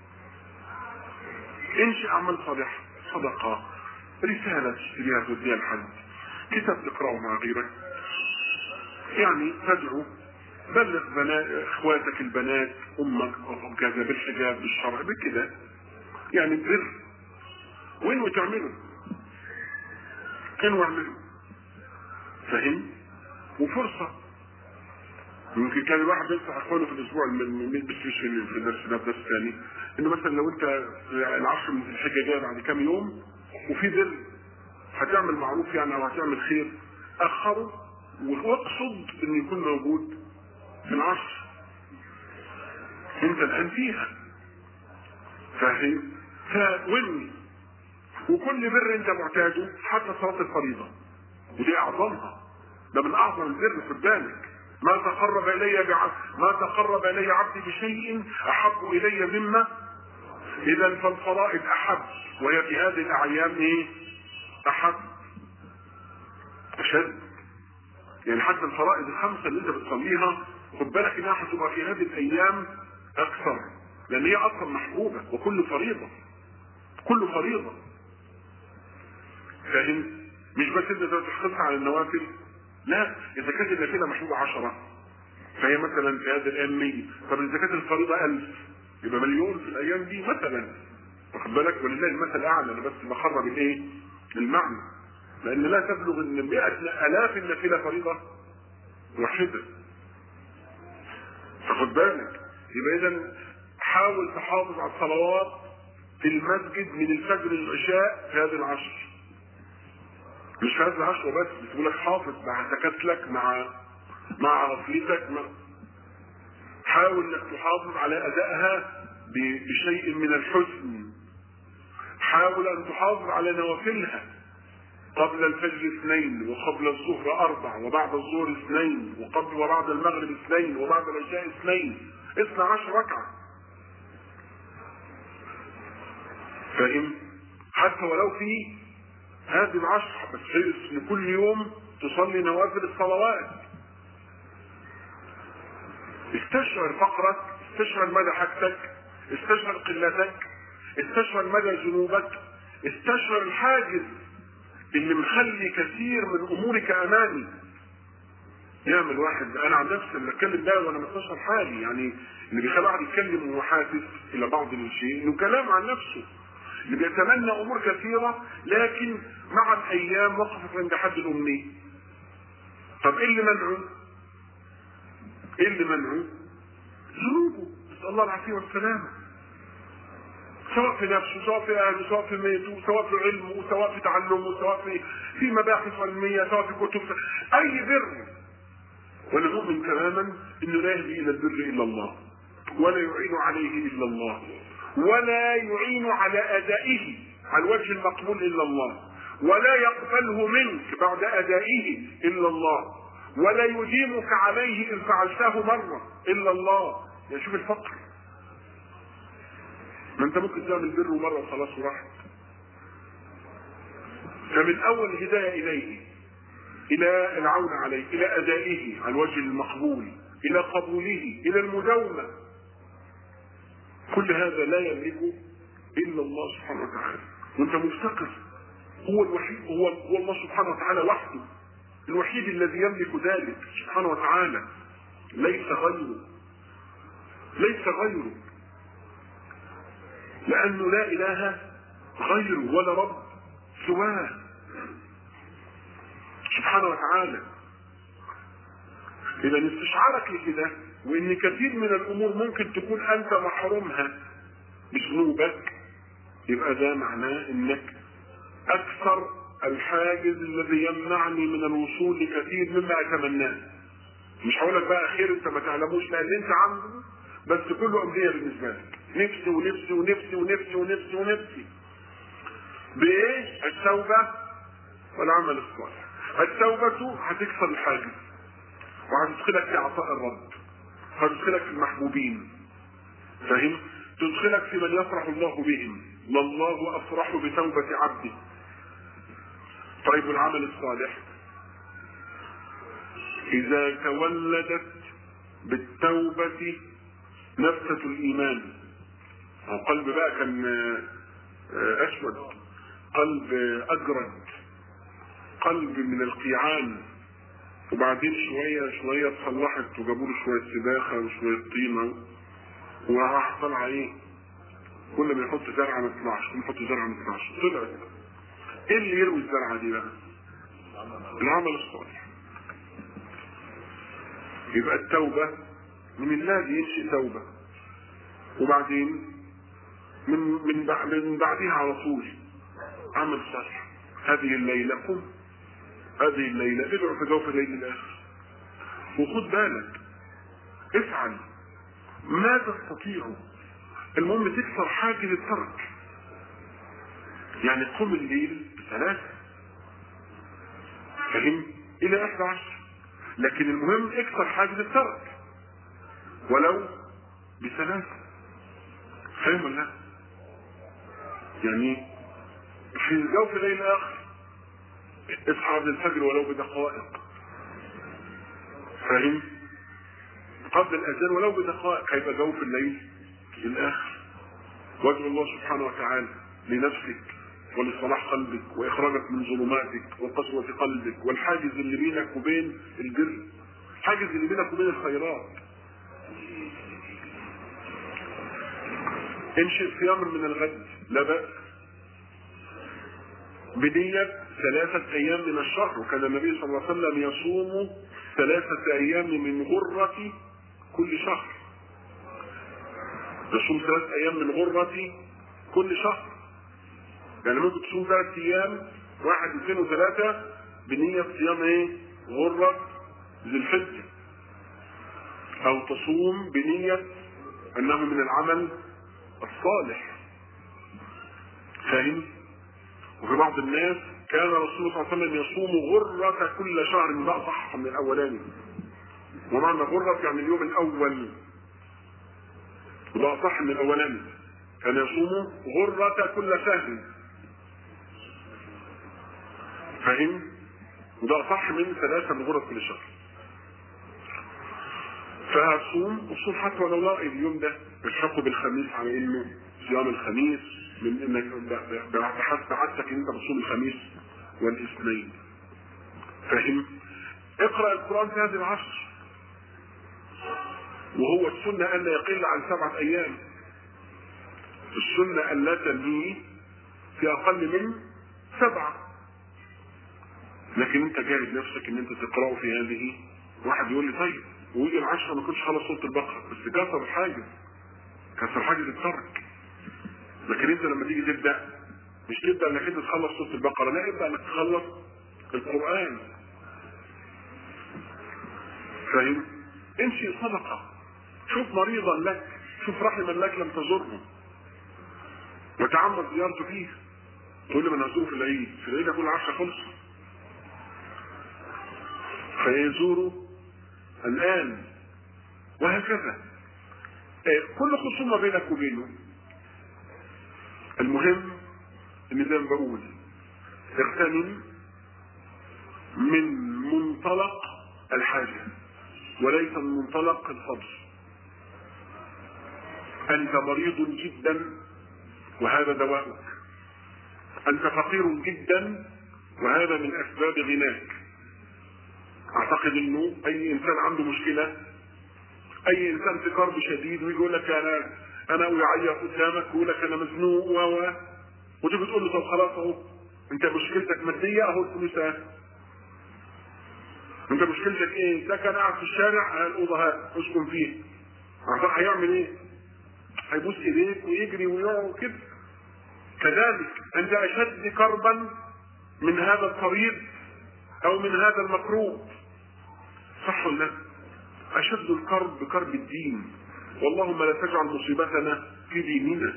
انشئ اعمال صالحه صدقه رساله تشتريها توديها لحد كتاب تقراه مع غيرك يعني تدعو بلغ بنات اخواتك البنات امك او كذا بالحجاب بالشرع بكده يعني بر وين تعمله كانوا يعملوا فاهم وفرصه يمكن كان الواحد ينصح اخوانه في الاسبوع الم- م- بس مش في في الدرس ده في درس ثاني انه مثلا لو انت العشر من الحجه جايه بعد كام يوم وفي بر هتعمل معروف يعني او هتعمل خير اخره واقصد انه يكون موجود في العصر انت الان فيها فاهم فوين وكل بر انت معتاده حتى صلاه الفريضه ودي اعظمها ده من اعظم البر خد بالك ما تقرب الي بعبد ما تقرب الي عبدي بشيء احب الي مما اذا فالفرائض احب وهي في هذه الاعيام ايه احب اشد يعني حتى الفرائض الخمسه اللي انت بتصليها خد بالك انها هتبقى في هذه الايام اكثر لان هي اصلا محبوبه وكل فريضه كل فريضه فاهم مش بس انت تحققها على النوافل لا اذا كانت النافله محبوبه عشرة فهي مثلا في هذه الايام 100 طب اذا كانت الفريضه 1000 يبقى مليون في الايام دي مثلا واخد بالك ولله المثل الاعلى انا بس بخرب الايه؟ المعنى لان لا تبلغ ان 100 الاف النافله فريضه واحده فخد بالك يبقى اذا حاول تحافظ على الصلوات في المسجد من الفجر للعشاء في هذه العشر مش في هذه العشر بس بتقول لك حافظ مع تكاسلك مع مع غفلتك مع حاول انك تحافظ على ادائها ب- بشيء من الحسن حاول ان تحافظ على نوافلها قبل الفجر اثنين وقبل الظهر اربع وبعد الظهر اثنين وقبل وبعد المغرب اثنين وبعد العشاء اثنين اثنى عشر ركعه فاهم حتى ولو في هذه العشر بس حرص ان كل يوم تصلي نوافل الصلوات استشعر فقرك استشعر مدى حاجتك استشعر قلتك استشعر مدى ذنوبك استشعر الحاجز اللي مخلي كثير من امورك امامي يعمل واحد انا عن نفسي لما اتكلم ده وانا مستشعر حالي يعني اللي بيخلي واحد يتكلم وهو حاسس الى بعض الشيء انه كلام عن نفسه اللي بيتمنى امور كثيره لكن مع الايام وقفت عند حد الامنيه طب ايه اللي منعه؟ ايه اللي منعه؟ ذنوبه نسال الله العافيه والسلامه سواء في نفسه سواء في اهله سواء في بيته سواء في علمه سواء في تعلمه سواء في في مباحث علميه سواء في كتب اي بر وانا مؤمن تماما انه لا يهدي الى البر الا الله ولا يعين عليه الا الله ولا يعين على ادائه على الوجه المقبول الا الله ولا يقبله منك بعد ادائه الا الله ولا يديمك عليه ان فعلته مره الا الله يعني شوف الفقر ما انت ممكن تعمل بر مره وخلاص وراحت فمن اول الهدايه اليه الى العون عليه الى ادائه على الوجه المقبول الى قبوله الى المداومه كل هذا لا يملكه الا الله سبحانه وتعالى وانت مفتقر هو الوحيد هو هو الله سبحانه وتعالى وحده الوحيد الذي يملك ذلك سبحانه وتعالى ليس غيره ليس غيره لأنه لا إله غيره ولا رب سواه سبحانه وتعالى إذا استشعارك لكده وإن كثير من الأمور ممكن تكون أنت محرومها بذنوبك يبقى ده معناه إنك أكثر الحاجز الذي يمنعني من الوصول لكثير مما أتمناه مش هقول لك بقى خير انت ما تعلموش لا اللي انت عنده بس كله امنيه بالنسبه لك نفسي ونفسي ونفسي ونفسي ونفسي ونفسي بايه؟ التوبه والعمل الصالح التوبه هتكسر الحاجز وهتدخلك في عطاء الرب هتدخلك في المحبوبين فاهم؟ تدخلك في من يفرح الله بهم لله افرح بتوبه عبده طيب والعمل الصالح إذا تولدت بالتوبة نفسة الإيمان أو قلب بقى كان أسود قلب أجرد قلب من القيعان وبعدين شوية شوية اتصلحت وجابوا له شوية سباخة وشوية طينة وراح طلع إيه؟ كل ما يحط زرعة ما تطلعش كل ما يحط زرعة ما تطلعش طلعت إيه اللي يروي الزرعة دي بقى؟ العمل الصالح يبقى التوبة من الله ينشئ توبة وبعدين من من من بعدها على طول عمل صالح هذه الليلة قم هذه الليلة ادعو في جوف الليل الآخر وخد بالك افعل ما تستطيع المهم تكسر حاجز الترك يعني قم الليل بثلاثة فهم إلى 11 لكن المهم اكسر حاجز الترك ولو بثلاثة فاهم ولا لا؟ يعني في جوف الليل الآخر اصحى قبل الفجر ولو بدقائق فاهم؟ قبل الأذان ولو بدقائق هيبقى جوف الليل الآخر وجه الله سبحانه وتعالى لنفسك ولصلاح قلبك واخراجك من ظلماتك وقسوة قلبك والحاجز اللي بينك وبين البر الحاجز اللي بينك وبين الخيرات انشئ صيام من الغد لا بأس بنية ثلاثة أيام من الشهر وكان النبي صلى الله عليه وسلم يصوم ثلاثة أيام من غرة كل شهر يصوم ثلاثة أيام من غرة كل شهر يعني ممكن تصوم ثلاث ايام واحد واثنين وثلاثة بنية صيام ايه؟ غرة ذي الحجة. أو تصوم بنية أنه من العمل الصالح. فاهم؟ وفي بعض الناس كان الرسول صلى الله عليه وسلم يصوم غرة كل شهر بقى صح من الأولاني. ومعنى غرة يعني اليوم الأول. وده صح من الأولاني. كان يصوم غرة كل شهر فاهم؟ وده صح من ثلاثة من غرف كل شهر. فهتصوم وصوم حتى ولو لا اليوم ده اشرقوا بالخميس على انه صيام الخميس من انك بحسب عادتك ان انت بتصوم الخميس والاثنين. فاهم؟ اقرا القران في هذه العشر. وهو السنه الا يقل عن سبعه ايام. السنه الا تنهي في اقل من سبعه. لكن انت جاهد نفسك ان انت تقراه في هذه واحد يقول لي طيب ويجي العشرة ما كنتش خلص سورة البقرة بس كسر الحاجز كسر حاجز الترك لكن انت لما تيجي تبدا مش تبدا انك انت تخلص سورة البقرة لا ابدا انك تخلص القرآن فاهم؟ انشئ صدقة شوف مريضا لك شوف رحما لك لم تزره وتعمد زيارته فيه تقول لي ما انا هزوره في العيد في العيد اكون العشرة خلصت فيزور الآن وهكذا كل خصومة بينك وبينه المهم ان زي ما بقول اغتنم من منطلق الحاجة وليس من منطلق الفضل أنت مريض جدا وهذا دواءك أنت فقير جدا وهذا من أسباب غناك أعتقد أنه أي إنسان عنده مشكلة أي إنسان في كرب شديد ويجي يقول لك أنا أنا ويعيط قدامك ويقول لك أنا مزنوق و و وتيجي تقول له طب خلاص أهو أنت مشكلتك مادية أهو الفلوس أهي أنت مشكلتك إيه؟ ده كان قاعد في الشارع الأوضة هات اسكن فيه هيعمل إيه؟ هيبوس إيديك ويجري ويقعد كده كذلك أنت أشد كربا من هذا الطريق أو من هذا المكروه صح ولا لا؟ أشد الكرب بكرب الدين واللهم لا تجعل مصيبتنا في ديننا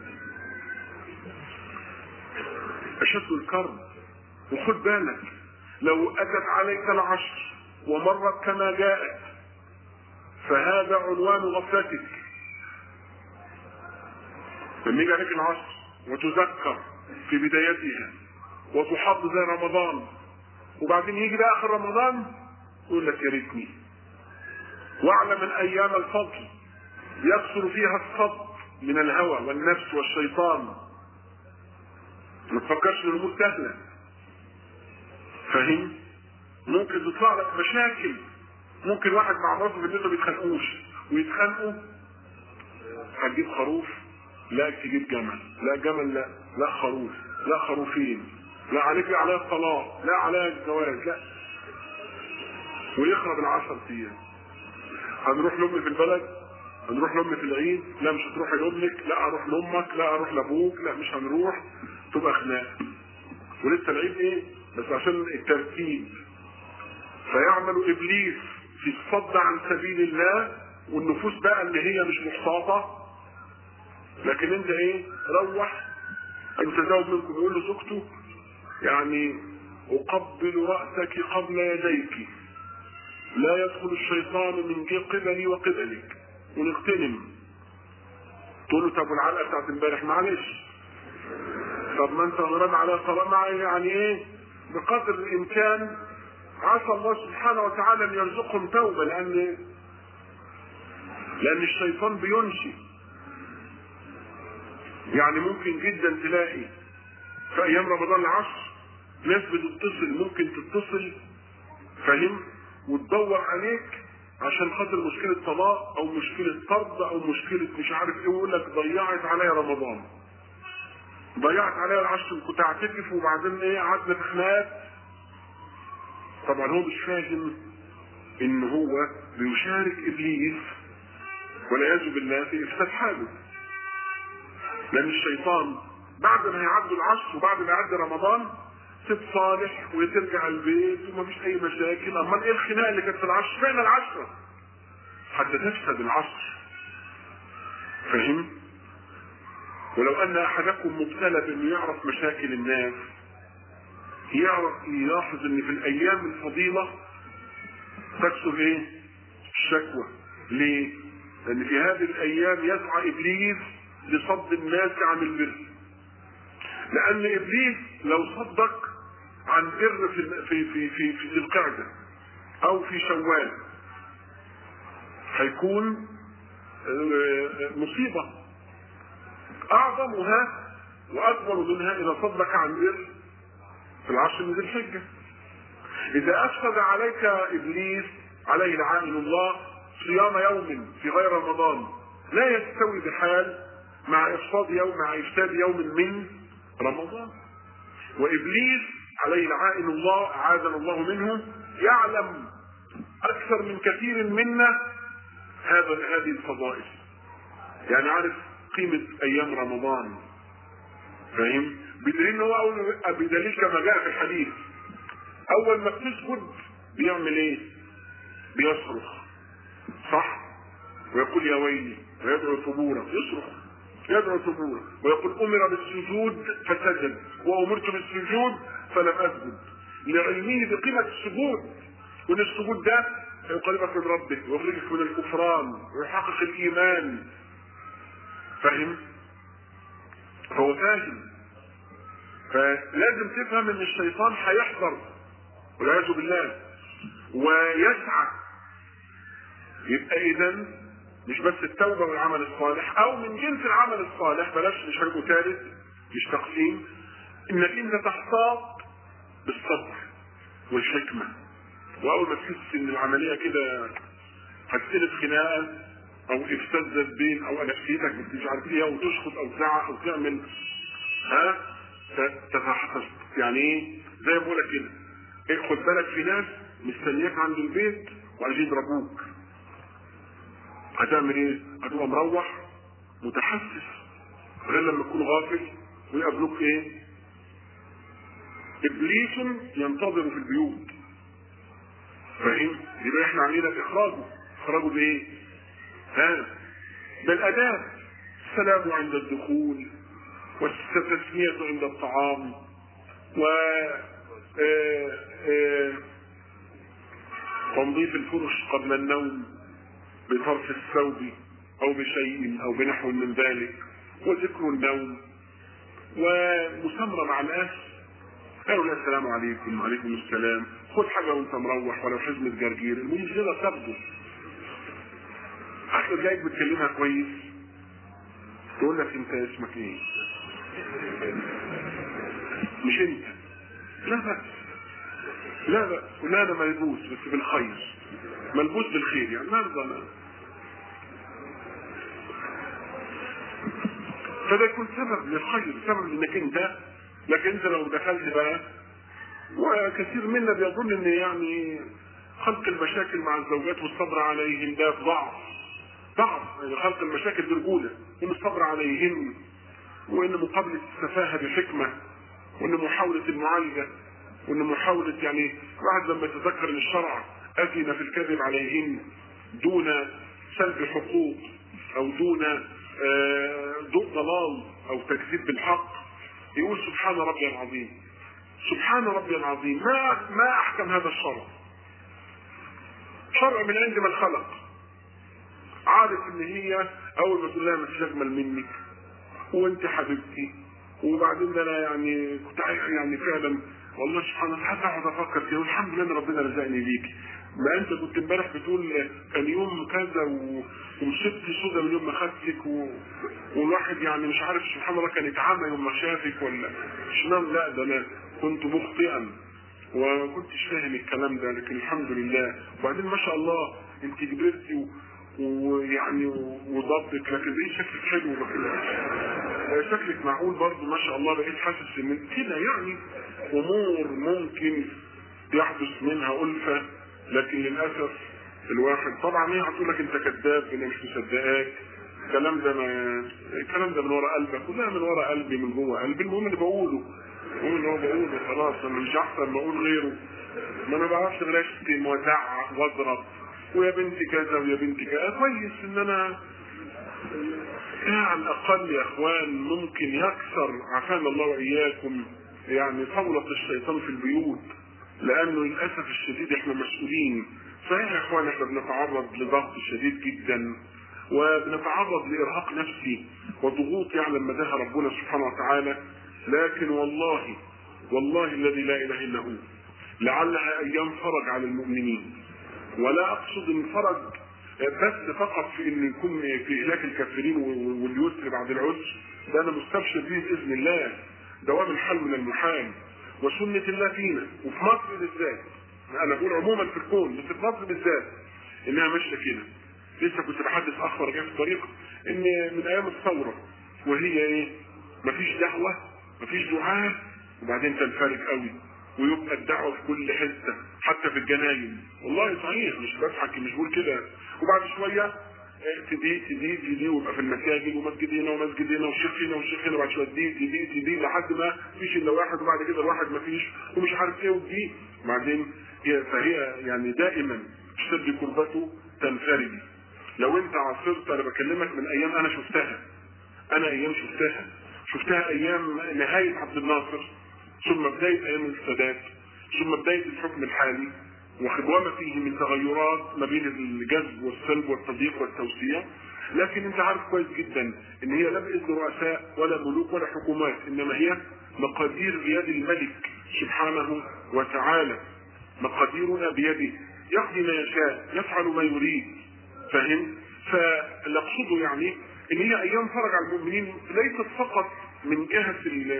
أشد الكرب وخد بالك لو أتت عليك العشر ومرت كما جاءت فهذا عنوان غفلتك لما يجي عليك العصر وتذكر في بدايتها وتحط زي رمضان وبعدين يجي بقى اخر رمضان يقول لك يا ريتني واعلم ان ايام الفضل يكثر فيها الصد من الهوى والنفس والشيطان ما تفكرش ان الامور سهله فاهم ممكن تطلع لك مشاكل ممكن واحد مع مراته في البيت ما بيتخانقوش ويتخانقوا هتجيب خروف لا تجيب جمل لا جمل لا لا خروف لا خروفين لا عليك عليها الطلاق لا عليها الجواز لا ويخرب العشر ايام هنروح لامي في البلد هنروح لامي في العيد لا مش هتروحي لامك لا اروح لامك لا اروح لابوك لا مش هنروح تبقى خناق ولسه العيد ايه بس عشان الترتيب فيعمل ابليس في الصد عن سبيل الله والنفوس بقى اللي هي مش محتاطه لكن انت ايه روح المتزوج منكم يقول له زوجته يعني اقبل راسك قبل يديك لا يدخل الشيطان من قبلي وقبلك ونغتنم تقول له طب والعلقه بتاعت امبارح معلش طب ما انت غرام على صلاه معي يعني ايه بقدر الامكان عسى الله سبحانه وتعالى ان يرزقهم توبه لان لان الشيطان بينشئ يعني ممكن جدا تلاقي في ايام رمضان العصر ناس بتتصل ممكن تتصل فاهم وتدور عليك عشان خاطر مشكلة طلاق او مشكلة طرد او مشكلة مش عارف ايه ويقول لك ضيعت عليا رمضان ضيعت عليا العشر كنت اعتكف وبعدين ايه قعدنا في خناقات طبعا هو مش فاهم ان هو بيشارك ابليس والعياذ بالله في افساد حاله لان الشيطان بعد ما يعدوا العشر وبعد ما يعدي رمضان تتصالح وترجع البيت ومفيش اي مشاكل امال ايه الخناقه اللي كانت في العشر فين العشره حتى تفسد العصر فاهم ولو ان احدكم مبتلى بانه يعرف مشاكل الناس يعرف يلاحظ ان في الايام الفضيله تكثر ايه الشكوى ليه لان في هذه الايام يسعى ابليس لصد الناس عن البر لان ابليس لو صدك عن بر في في في في في ذي القعده او في شوال هيكون مصيبه اعظمها واكبر منها اذا صدك عن بر في العشر من ذي الحجه اذا افسد عليك ابليس عليه لعائن الله صيام يوم في غير رمضان لا يستوي بحال مع افساد يوم مع افساد يوم من رمضان وابليس عليه لعائن الله اعاذنا الله منه يعلم اكثر من كثير منا هذا هذه الفضائل يعني عارف قيمة ايام رمضان فاهم بدليل هو اول بدليل كما جاء في الحديث اول ما بتسجد بيعمل ايه بيصرخ صح ويقول يا ويلي ويدعو ثبورا يصرخ يدعو ثبورا ويقول امر بالسجود فسجد وامرت بالسجود فلم اسجد لعلمه بقيمه السجود وان السجود ده يقربك من ربك ويخرجك من الكفران ويحقق الايمان فاهم فهو فاهم فلازم تفهم ان الشيطان هيحضر والعياذ بالله ويسعى يبقى اذا مش بس التوبه والعمل الصالح او من جنس العمل الصالح بلاش مش هيبقوا ثالث مش تقسيم انك انت تحتاط بالصبر والحكمه واول ما تحس ان العمليه كده هتقلب خناقه او افساد ذات بين او نفسيتك مش عارف ايه او تشخط او تزعق او تعمل ها تتحقق يعني ايه زي ما بقول لك كده إيه خد بالك في ناس مستنياك عند البيت وعايزين يضربوك هتعمل ايه؟ هتبقى مروح متحسس غير لما تكون غافل ويقابلوك ايه؟ ابليس ينتظر في البيوت فاهم؟ يبقى احنا علينا اخراجه اخراجه بايه؟ ها؟ بالاداب السلام عند الدخول والتسمية عند الطعام و آه، آه، تنظيف الفرش قبل النوم بطرف الثوب او بشيء او بنحو من ذلك وذكر النوم ومسامرة مع الناس قالوا لا السلام عليكم وعليكم السلام خد حاجة وانت مروح ولا حزمة جرجير المهم كده تاخده اخر جايك بتكلمها كويس تقول لك انت اسمك ايه مش انت لا بأس لا بأس لا انا ملبوس بس بالخير ملبوس بالخير يعني مرضى أنا. فده يكون سبب للخير سبب انك انت لكن انت لو دخلت بقى وكثير منا بيظن ان يعني خلق المشاكل مع الزوجات والصبر عليهم ده ضعف ضعف يعني خلق المشاكل برجوله وان الصبر عليهم وان مقابله السفاهه بحكمه وان محاوله المعالجه وان محاوله يعني الواحد لما يتذكر ان الشرع اذن في الكذب عليهن دون سلب حقوق او دون آه، ضوء ضلال او تكذيب بالحق يقول سبحان ربي العظيم سبحان ربي العظيم ما ما احكم هذا الشرع شرع من عند من خلق عارف ان هي اول ما تقول لها ما فيش اجمل منك وانت حبيبتي وبعدين ده انا يعني كنت عايز- يعني فعلا والله سبحان الله حتى اقعد افكر كده والحمد لله ان ربنا رزقني بيك ما انت كنت امبارح بتقول كان يوم كذا و... ومسكت سودا من يوم ما خدتك و... والواحد يعني مش عارف سبحان الله كان اتعمى يوم ما شافك ولا شمال لا ده انا كنت مخطئا وما كنتش فاهم الكلام ده لكن الحمد لله وبعدين ما شاء الله انت كبرتي و... ويعني وضبطك لكن ايه شكلك حلو لكن شكلك معقول برضه ما شاء الله بقيت حاسس ان كده يعني امور ممكن يحدث منها ألفة لكن للأسف الواحد طبعا هي هتقول لك أنت كذاب أنا مش مصدقاك الكلام ده ما الكلام ده من ورا قلبك كلها من ورا قلبي من جوه قلبي المهم اللي بقوله المهم اللي هو بقوله خلاص أنا مش أحسن ما أقول غيره ما أنا بعرفش غير أشتم وأزعق وأضرب ويا بنتي كذا ويا بنتي كذا كويس إن أنا على الأقل يا إخوان ممكن يكسر عافانا الله وإياكم يعني ثورة الشيطان في البيوت لأنه للأسف الشديد إحنا مسؤولين صحيح يا إخوان إحنا بنتعرض لضغط شديد جدا وبنتعرض لإرهاق نفسي وضغوط يعلم مداها ربنا سبحانه وتعالى لكن والله والله الذي لا إله إلا هو لعلها أيام فرج على المؤمنين ولا أقصد إن فرج بس فقط في ان يكون في اهلاك الكافرين واليسر بعد العسر ده انا مستبشر به باذن الله دوام الحل من المحال وسنه الله فينا وفي مصر بالذات انا بقول عموما في الكون بس في مصر بالذات انها ماشيه كده لسه كنت بحدث اخ رجع في الطريق ان من ايام الثوره وهي ايه؟ مفيش دعوه مفيش دعاء وبعدين تنفرج قوي ويبقى الدعوه في كل حته حتى في الجناين والله صحيح مش بضحك مش بقول كده وبعد شويه تدي تدي تدي ويبقى في المساجد ومسجد هنا ومسجد هنا وشيخ هنا وشيخ هنا وبعد شويه تدي تدي تدي لحد ما فيش الا واحد وبعد كده الواحد ما فيش ومش عارف ايه ودي بعدين هي فهي يعني دائما اشتد كربته تنفرج لو انت عاصرت انا بكلمك من ايام انا شفتها انا ايام شفتها شفتها ايام نهايه عبد الناصر ثم بدايه ايام السادات ثم بدايه الحكم الحالي وما فيه من تغيرات ما بين الجذب والسلب والتضييق والتوسيع لكن انت عارف كويس جدا ان هي لا باذن رؤساء ولا ملوك ولا حكومات انما هي مقادير بيد الملك سبحانه وتعالى مقاديرنا بيده يقضي ما يشاء يفعل ما يريد فاهم فاللي اقصده يعني ان هي ايام فرج على المؤمنين ليست فقط من جهه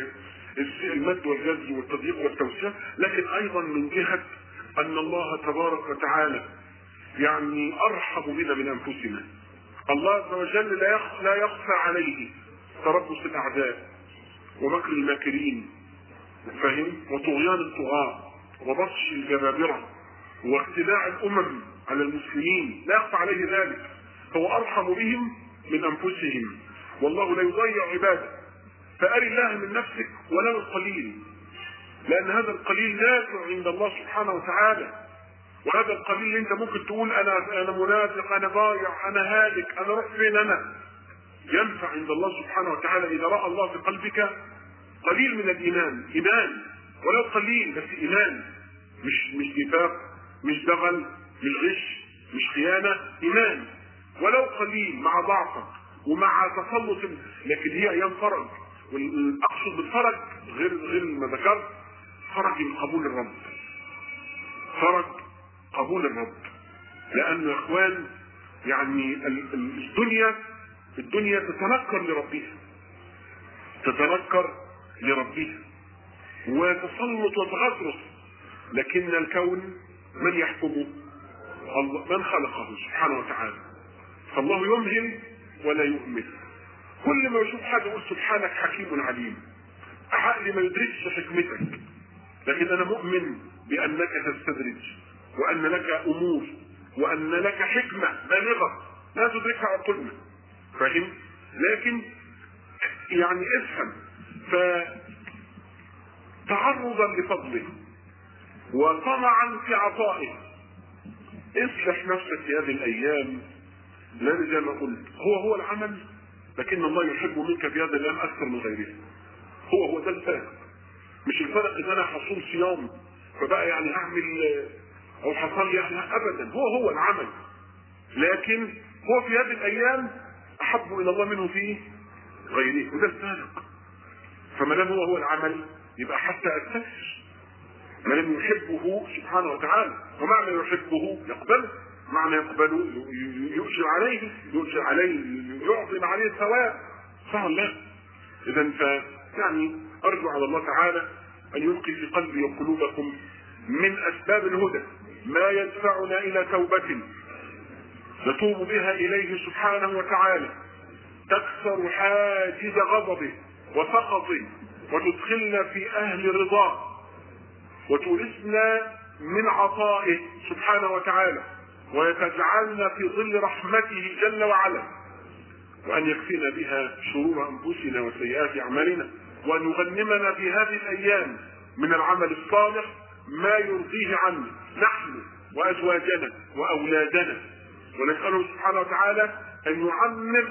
المد والجز والتضييق والتوسيع لكن ايضا من جهه ان الله تبارك وتعالى يعني ارحم بنا من انفسنا الله عز وجل لا يخفى, لا يخفى عليه تربص الاعداء ومكر الماكرين فهم وطغيان الطغاة وبطش الجبابرة واقتلاع الامم على المسلمين لا يخفى عليه ذلك هو ارحم بهم من انفسهم والله لا يضيع عباده فأري الله من نفسك ولو القليل لأن هذا القليل نافع عند الله سبحانه وتعالى وهذا القليل اللي انت ممكن تقول انا انا منافق انا ضايع انا هالك انا روح فين انا ينفع عند الله سبحانه وتعالى اذا راى الله في قلبك قليل من الايمان ايمان ولو قليل بس ايمان مش مش نفاق مش دغل مش غش مش خيانه ايمان ولو قليل مع ضعفك ومع تسلط لكن هي ايام فرج والاقصد بالفرج غير غير ما ذكرت فرج من قبول الرب فرج قبول الرب لأن يا إخوان يعني الدنيا الدنيا تتنكر لربها تتنكر لربها وتسلط وتغطرس لكن الكون من يحكمه الله من خلقه سبحانه وتعالى فالله يمهل ولا يؤمن كل ما يشوف حاجه يقول سبحانك حكيم عليم عقلي ما يدركش حكمتك لكن انا مؤمن بانك تستدرج وان لك امور وان لك حكمه بالغه لا تدركها عقولنا فاهم لكن يعني افهم ف تعرضا لفضله وطمعا في عطائه اصلح نفسك في هذه الايام لان زي ما قلت هو هو العمل لكن الله يحب منك في هذا الايام اكثر من غيرها هو هو ده الفرق مش الفرق ان انا هصوم صيام فبقى يعني هعمل او حصل يعني ابدا هو هو العمل لكن هو في هذه الايام احب الى الله منه في غيره وده الفارق فما دام هو هو العمل يبقى حتى استكثر ما لم يحبه سبحانه وتعالى ومعنى يحبه يقبله معنى يقبله يؤجر عليه يؤجر عليه يعظم عليه الثواب صح لا اذا ف يعني ارجو على الله تعالى ان يلقي في قلبي وقلوبكم من اسباب الهدى ما يدفعنا الى توبة نتوب بها اليه سبحانه وتعالى تكسر حاجز غضبه وسخطه وتدخلنا في اهل رضاه وتورثنا من عطائه سبحانه وتعالى ويتجعلنا في ظل رحمته جل وعلا وان يكفينا بها شرور انفسنا وسيئات اعمالنا وان يغنمنا في هذه الايام من العمل الصالح ما يرضيه عنا نحن وازواجنا واولادنا ونساله سبحانه وتعالى ان يعمر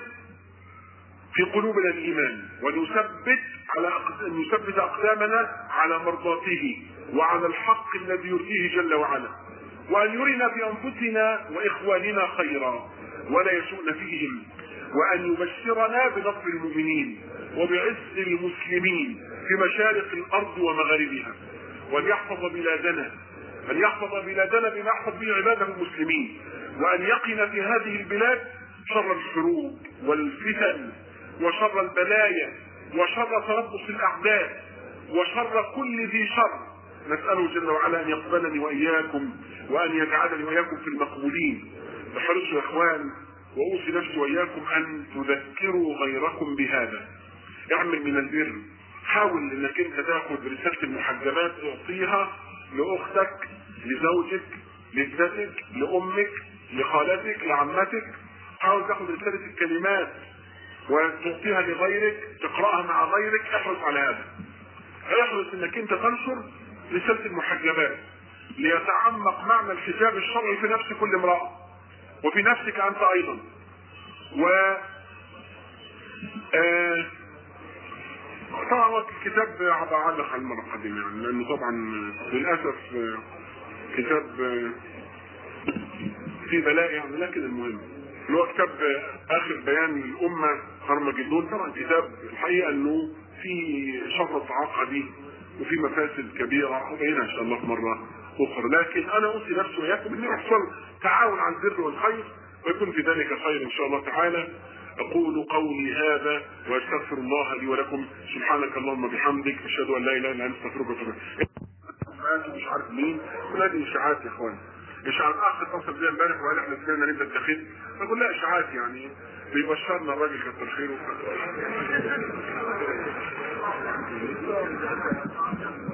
في قلوبنا الايمان وان يثبت على ان يثبت اقدامنا على مرضاته وعلى الحق الذي يرضيه جل وعلا وان يرنا في انفسنا واخواننا خيرا ولا يسوءنا فيهم وان يبشرنا بنصر المؤمنين وبعز المسلمين في مشارق الارض ومغاربها وان يحفظ بلادنا ان يحفظ بلادنا بما يحفظ به عباده المسلمين وان يقنا في هذه البلاد شر الحروب والفتن وشر البلايا وشر تربص الاعداء وشر كل ذي شر نساله جل وعلا ان يقبلني واياكم وان يجعلني واياكم في المقبولين احرصوا يا اخوان واوصي نفسي واياكم ان تذكروا غيركم بهذا اعمل من البر حاول انك انت تاخذ رساله المحجبات تعطيها لاختك لزوجك لابنتك لامك لخالتك لعمتك حاول تاخذ رساله الكلمات وتعطيها لغيرك تقراها مع غيرك احرص على هذا احرص انك انت تنشر رساله المحجبات ليتعمق معنى الحجاب الشرعي في نفس كل امراه وفي نفسك انت ايضا و آه طبعا وقت الكتاب بعلق على المره القادمه يعني لانه طبعا للاسف كتاب في بلاء يعني لكن المهم اللي هو كتاب اخر بيان الامه هرمجدون طبعا كتاب الحقيقه انه في شفره عقدي وفي مفاسد كبيره وبينها ان شاء الله في مره اخرى لكن انا اوصي نفسي واياكم ان يحصل تعاون على البر والخير ويكون في ذلك خير ان شاء الله تعالى اقول قولي هذا واستغفر الله لي ولكم سبحانك اللهم بحمدك اشهد ان لا اله الا انت استغفرك واتوب اليك مش عارف مين ولادي اشاعات يا اخوان اشاعات اخ اتصل بيا امبارح وقال احنا سمعنا نبدا التخيل بقول لا اشاعات يعني بيبشرنا الراجل كتر خيره